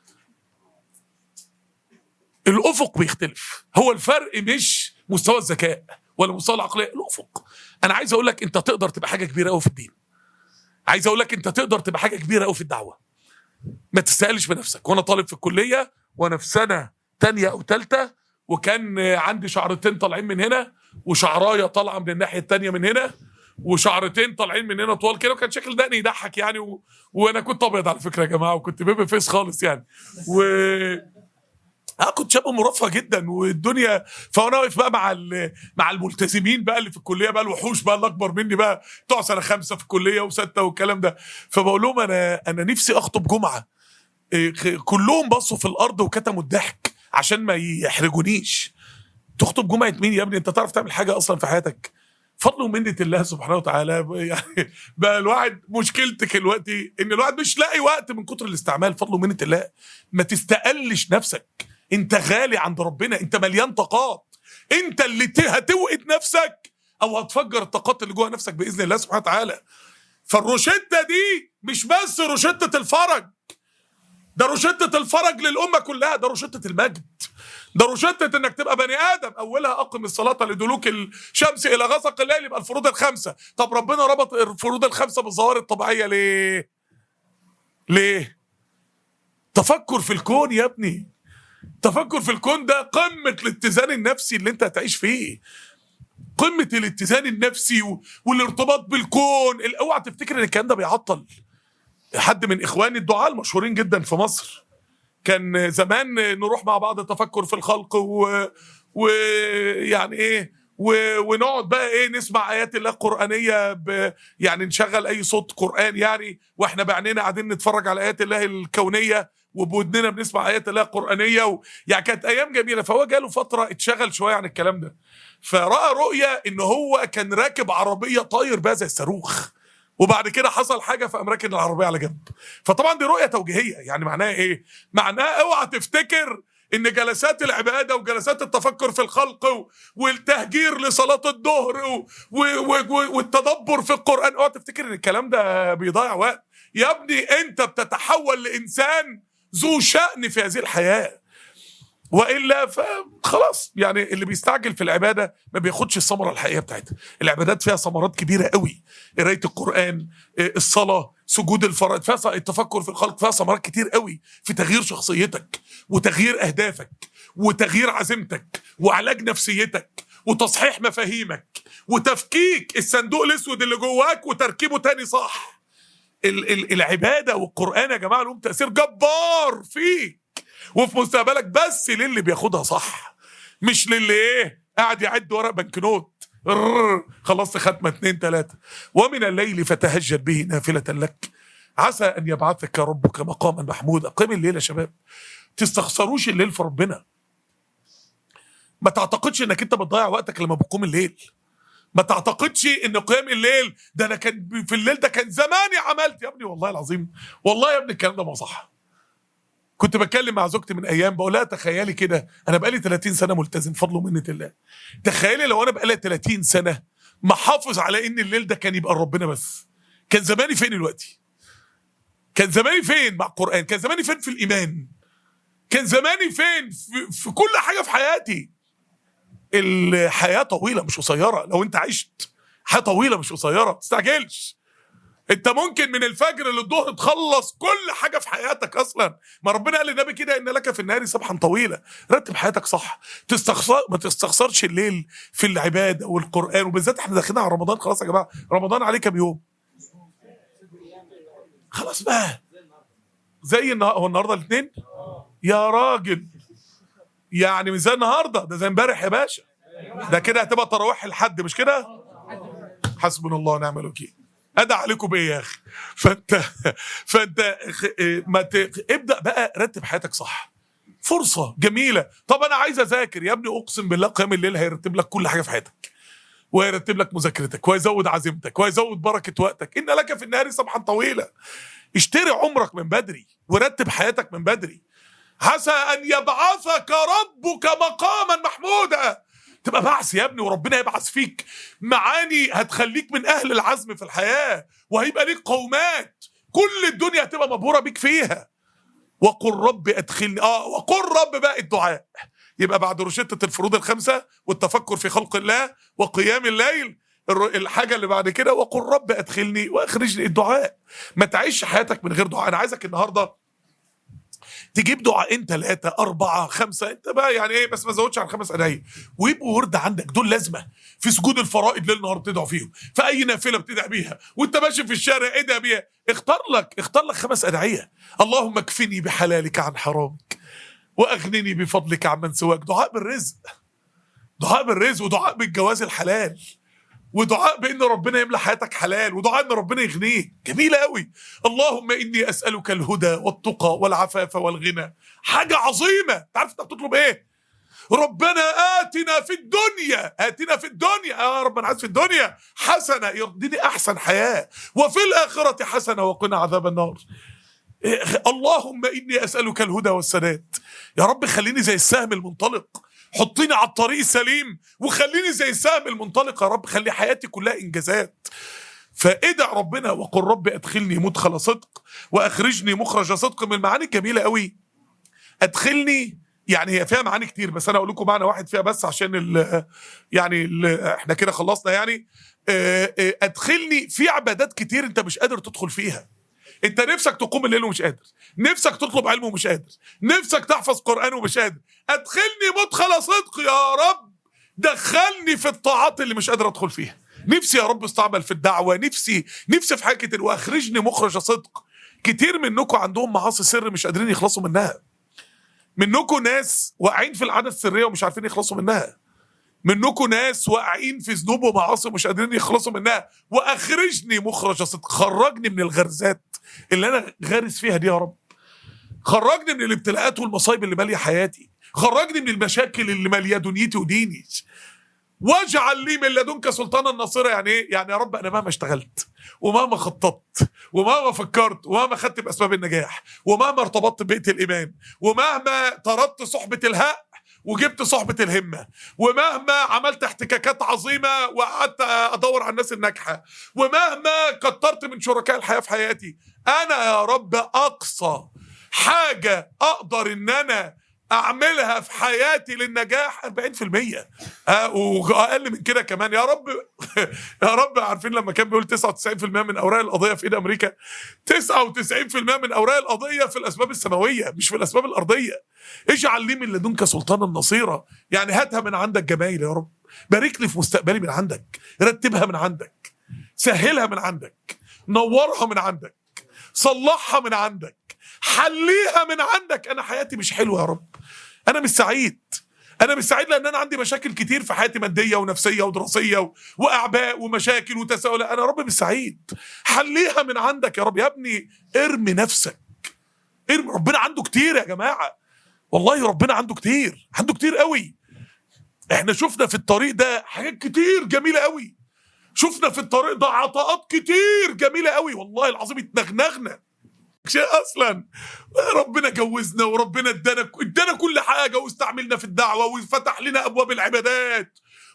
الافق بيختلف هو الفرق مش مستوى الذكاء ولا مستوى العقليه الافق انا عايز اقول لك انت تقدر تبقى حاجه كبيره قوي في الدين عايز اقول لك انت تقدر تبقى حاجه كبيره قوي في الدعوه ما تستقلش بنفسك وانا طالب في الكليه وانا في سنه تانية او تالتة وكان آه، عندي شعرتين طالعين من هنا وشعرايه طالعه من الناحيه التانية من هنا وشعرتين طالعين من هنا طوال كده وكان شكل دقني يضحك يعني و... وانا كنت ابيض على فكره يا جماعه وكنت بيبي فيس خالص يعني و اه كنت شاب مرفه جدا والدنيا فانا واقف بقى مع ال- مع الملتزمين بقى اللي في الكليه بقى الوحوش بقى اللي اكبر مني بقى بتوع سنه خمسه في الكليه وسته والكلام ده فبقول لهم انا انا نفسي اخطب جمعه إيه، خ- كلهم بصوا في الارض وكتموا الضحك عشان ما يحرجونيش تخطب جمعه مين يا ابني انت تعرف تعمل حاجه اصلا في حياتك فضل ومنة الله سبحانه وتعالى ب- يعني بقى الواحد مشكلتك دلوقتي ان الواحد مش لاقي وقت من كتر الاستعمال فضل ومنة الله ما تستقلش نفسك انت غالي عند ربنا انت مليان طاقات انت اللي ت- هتوقد نفسك او هتفجر الطاقات اللي جوه نفسك باذن الله سبحانه وتعالى فالروشته دي مش بس روشته الفرج ده روشته الفرج للامه كلها ده روشته المجد ده روشته انك تبقى بني ادم اولها اقم الصلاه لدلوك الشمس الى غسق الليل يبقى الفروض الخمسه طب ربنا ربط الفروض الخمسه بالظواهر الطبيعيه ليه ليه تفكر في الكون يا ابني تفكر في الكون ده قمه الاتزان النفسي اللي انت هتعيش فيه قمه الاتزان النفسي و- والارتباط بالكون ال- اوعى تفتكر ان الكلام ده بيعطل حد من اخواني الدعاء المشهورين جدا في مصر كان زمان نروح مع بعض تفكر في الخلق و... ويعني ايه و... ونقعد بقى ايه نسمع ايات الله القرانيه ب... يعني نشغل اي صوت قران يعني واحنا بعينينا قاعدين نتفرج على ايات الله الكونيه وبودننا بنسمع ايات الله القرانيه و... يعني كانت ايام جميله فهو جاله فتره اتشغل شويه عن الكلام ده فراى رؤيه ان هو كان راكب عربيه طاير بها زي الصاروخ وبعد كده حصل حاجه فقام راكن العربيه على جنب فطبعا دي رؤيه توجيهيه يعني معناها ايه معناها اوعى تفتكر ان جلسات العباده وجلسات التفكر في الخلق و- والتهجير لصلاه الظهر و- و- و- والتدبر في القران اوعى تفتكر ان الكلام ده بيضيع وقت يا ابني انت بتتحول لانسان ذو شأن في هذه الحياه والا فخلاص يعني اللي بيستعجل في العباده ما بياخدش الثمره الحقيقيه بتاعتها العبادات فيها ثمرات كبيره قوي قرايه القران آه، الصلاه سجود الفرائض فيها ث- التفكر في الخلق فيها ثمرات كتير قوي في تغيير شخصيتك وتغيير اهدافك وتغيير عزيمتك وعلاج نفسيتك وتصحيح مفاهيمك وتفكيك الصندوق الاسود اللي جواك وتركيبه تاني صح ال- ال- العباده والقران يا جماعه لهم تاثير جبار فيك وفي مستقبلك بس للي بياخدها صح مش للي ايه قاعد يعد ورق بنكنوت ررر، خلصت ختمه اتنين تلاته ومن الليل فتهجد به نافله لك عسى ان يبعثك ربك مقاما محمودا قيم الليل يا شباب تستخسروش الليل في ربنا ما تعتقدش انك انت بتضيع وقتك لما بتقوم الليل ما تعتقدش ان قيام الليل ده انا كان في الليل ده كان زماني عملت يا ابني والله العظيم والله يا ابني الكلام ده ما صح كنت بتكلم مع زوجتي من ايام بقول لها تخيلي كده انا بقالي 30 سنه ملتزم فضل ومنه الله تخيلي لو انا بقالي 30 سنه محافظ على ان الليل ده كان يبقى ربنا بس كان زماني فين دلوقتي كان زماني فين مع القران كان زماني فين في الايمان كان زماني فين في, في كل حاجه في حياتي الحياه طويله مش قصيره لو انت عشت حياه طويله مش قصيره ما تستعجلش انت ممكن من الفجر للظهر تخلص كل حاجه في حياتك اصلا ما ربنا قال للنبي كده ان لك في النهار سبحا طويله رتب حياتك صح تستخسر ما تستخسرش الليل في العباده والقران وبالذات احنا داخلين على رمضان خلاص يا جماعه رمضان عليه كام يوم خلاص بقى زي النهار هو النهارده الاثنين يا راجل يعني مش زي النهارده ده زي امبارح يا باشا ده كده هتبقى تراويح الحد مش كده حسبنا الله ونعم الوكيل ادعى عليكم بايه يا اخي فانت فانت خ- ما ت... ابدا بقى رتب حياتك صح فرصه جميله طب انا عايز اذاكر يا ابني اقسم بالله قيام الليل هيرتب لك كل حاجه في حياتك ويرتب لك مذاكرتك ويزود عزيمتك ويزود بركه وقتك ان لك في النهار سبحا طويلا اشتري عمرك من بدري ورتب حياتك من بدري عسى ان يبعثك ربك مقاما محمودا تبقى بعث يا ابني وربنا يبعث فيك معاني هتخليك من اهل العزم في الحياه وهيبقى ليك قومات كل الدنيا هتبقى مبهوره بيك فيها وقل رب ادخلني اه وقل رب بقى الدعاء يبقى بعد روشتة الفروض الخمسة والتفكر في خلق الله وقيام الليل الر- الحاجة اللي بعد كده وقل رب ادخلني واخرجني الدعاء ما تعيش حياتك من غير دعاء انا عايزك النهارده تجيب دعاءين ثلاثة أربعة خمسة أنت بقى يعني إيه بس ما زودش عن خمس أدعية ويبقوا ورد عندك دول لازمة في سجود الفرائض ليل نهار بتدعو فيهم في أي نافلة بتدعي بيها وأنت ماشي في الشارع ادعي بيها اختار لك اختار لك خمس أدعية اللهم اكفني بحلالك عن حرامك واغنني بفضلك عمن سواك دعاء بالرزق دعاء بالرزق ودعاء بالجواز الحلال ودعاء بان ربنا يملى حياتك حلال ودعاء ان ربنا يغنيك جميله قوي اللهم اني اسالك الهدى والتقى والعفاف والغنى حاجه عظيمه تعرف انت بتطلب ايه ربنا آتنا في الدنيا آتنا في الدنيا يا رب أنا عايز في الدنيا حسنة يرضيني أحسن حياة وفي الآخرة حسنة وقنا عذاب النار إيه، اللهم إني أسألك الهدى والسداد يا رب خليني زي السهم المنطلق حطيني على الطريق السليم وخليني زي السهم المنطلق يا رب خلي حياتي كلها إنجازات فادع ربنا وقل رب ادخلني مدخل صدق واخرجني مخرج صدق من المعاني الجميله قوي ادخلني يعني هي فيها معاني كتير بس انا اقول لكم معنى واحد فيها بس عشان ال يعني ال احنا كده خلصنا يعني آه، آه، ادخلني في عبادات كتير انت مش قادر تدخل فيها انت نفسك تقوم الليل ومش قادر نفسك تطلب علم ومش قادر نفسك تحفظ قرآن ومش قادر ادخلني مدخل صدق يا رب دخلني في الطاعات اللي مش قادر ادخل فيها نفسي يا رب استعمل في الدعوة نفسي نفسي في حاجة كتير واخرجني مخرج صدق كتير منكم عندهم معاصي سر مش قادرين يخلصوا منها منكم ناس واقعين في العادة السرية ومش عارفين يخلصوا منها منكم ناس واقعين في ذنوب ومعاصي ومش قادرين يخلصوا منها واخرجني مخرج صدق خرجني من الغرزات اللي انا غارس فيها دي يا رب خرجني من الابتلاءات والمصايب اللي ماليه حياتي خرجني من المشاكل اللي ماليه دنيتي وديني واجعل لي من لدنك سلطانا ناصرا يعني ايه يعني يا رب انا مهما اشتغلت ومهما خططت ومهما فكرت ومهما خدت باسباب النجاح ومهما ارتبطت ببيت الايمان ومهما طردت صحبه الهاء وجبت صحبة الهمة ومهما عملت احتكاكات عظيمة وقعدت أدور على الناس الناجحة ومهما كترت من شركاء الحياة في حياتي أنا يا رب أقصى حاجة أقدر إن أنا أعملها في حياتي للنجاح 40% آه وأقل من كده كمان يا رب يا رب عارفين لما كان بيقول 99% من أوراق القضية في إيد أمريكا 99% من أوراق القضية في الأسباب السماوية مش في الأسباب الأرضية اجعل لي من لدنك سلطانا نصيرا يعني هاتها من عندك جمايل يا رب بارك لي في مستقبلي من عندك رتبها من عندك سهلها من عندك نورها من عندك صلحها من عندك حليها من عندك انا حياتي مش حلوه يا رب انا مش سعيد انا مش سعيد لان انا عندي مشاكل كتير في حياتي ماديه ونفسيه ودراسيه و... واعباء ومشاكل وتساؤلات انا رب مش سعيد حليها من عندك يا رب يا ابني ارمي نفسك ارمي ربنا عنده كتير يا جماعه والله ربنا عنده كتير عنده كتير قوي احنا شفنا في الطريق ده حاجات كتير جميله قوي شفنا في الطريق ده عطاءات كتير جميله قوي والله العظيم اتنغنغنا شيء اصلا ربنا جوزنا وربنا ادانا ادانا كل حاجه واستعملنا في الدعوه وفتح لنا ابواب العبادات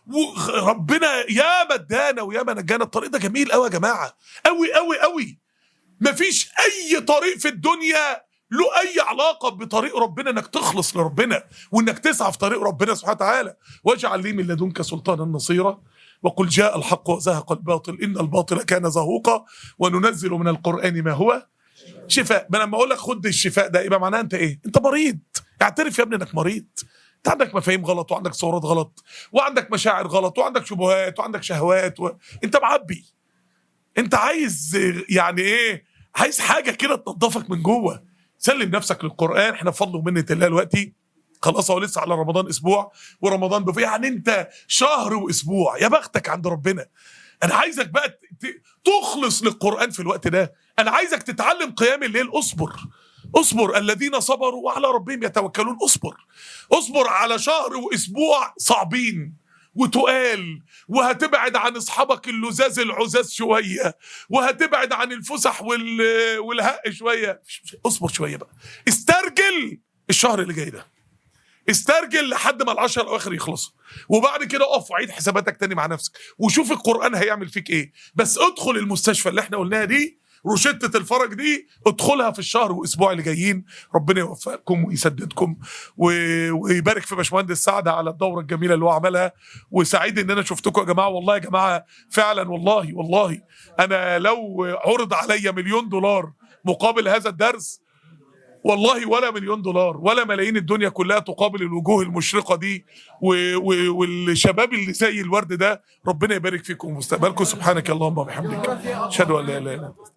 وربنا ياما ادانا وياما نجانا الطريق ده جميل قوي يا جماعه قوي قوي قوي مفيش اي طريق في الدنيا له اي علاقه بطريق ربنا انك تخلص لربنا وانك تسعى في طريق ربنا سبحانه وتعالى واجعل لي من لدنك سلطانا نصيرا وقل جاء الحق وزهق الباطل ان الباطل كان زهوقا وننزل من القران ما هو شفاء ما لما اقول لك خد الشفاء ده يبقى معناه انت ايه انت مريض اعترف يا ابني انك مريض انت عندك مفاهيم غلط وعندك صورات غلط وعندك مشاعر غلط وعندك شبهات وعندك شهوات و... انت معبي انت عايز يعني ايه عايز حاجه كده تنظفك من جوه سلم نفسك للقران احنا بفضل ومنه الله دلوقتي خلاص هو لسه على رمضان اسبوع ورمضان بف... يعني انت شهر واسبوع يا بختك عند ربنا انا عايزك بقى ت- ت- تخلص للقران في الوقت ده انا عايزك تتعلم قيام الليل اصبر اصبر الذين صبروا وعلى ربهم يتوكلون اصبر اصبر على شهر واسبوع صعبين وتقال وهتبعد عن اصحابك اللزاز العزاز شويه وهتبعد عن الفسح وال... والهق شويه اصبر شويه بقى استرجل الشهر اللي جاي ده استرجل لحد ما العشر الاواخر يخلصوا وبعد كده اقف وعيد حساباتك تاني مع نفسك وشوف القران هيعمل فيك ايه بس ادخل المستشفى اللي احنا قلناها دي روشتة الفرج دي ادخلها في الشهر واسبوع اللي جايين ربنا يوفقكم ويسددكم و... ويبارك في باشمهندس سعد على الدوره الجميله اللي هو عملها وسعيد ان انا شفتكم يا جماعه والله يا جماعه فعلا والله والله انا لو عرض عليا مليون دولار مقابل هذا الدرس والله ولا مليون دولار ولا ملايين الدنيا كلها تقابل الوجوه المشرقه دي و... و... والشباب اللي زي الورد ده ربنا يبارك فيكم ومستقبلكم سبحانك اللهم وبحمدك اشهد ان لا اله الا انت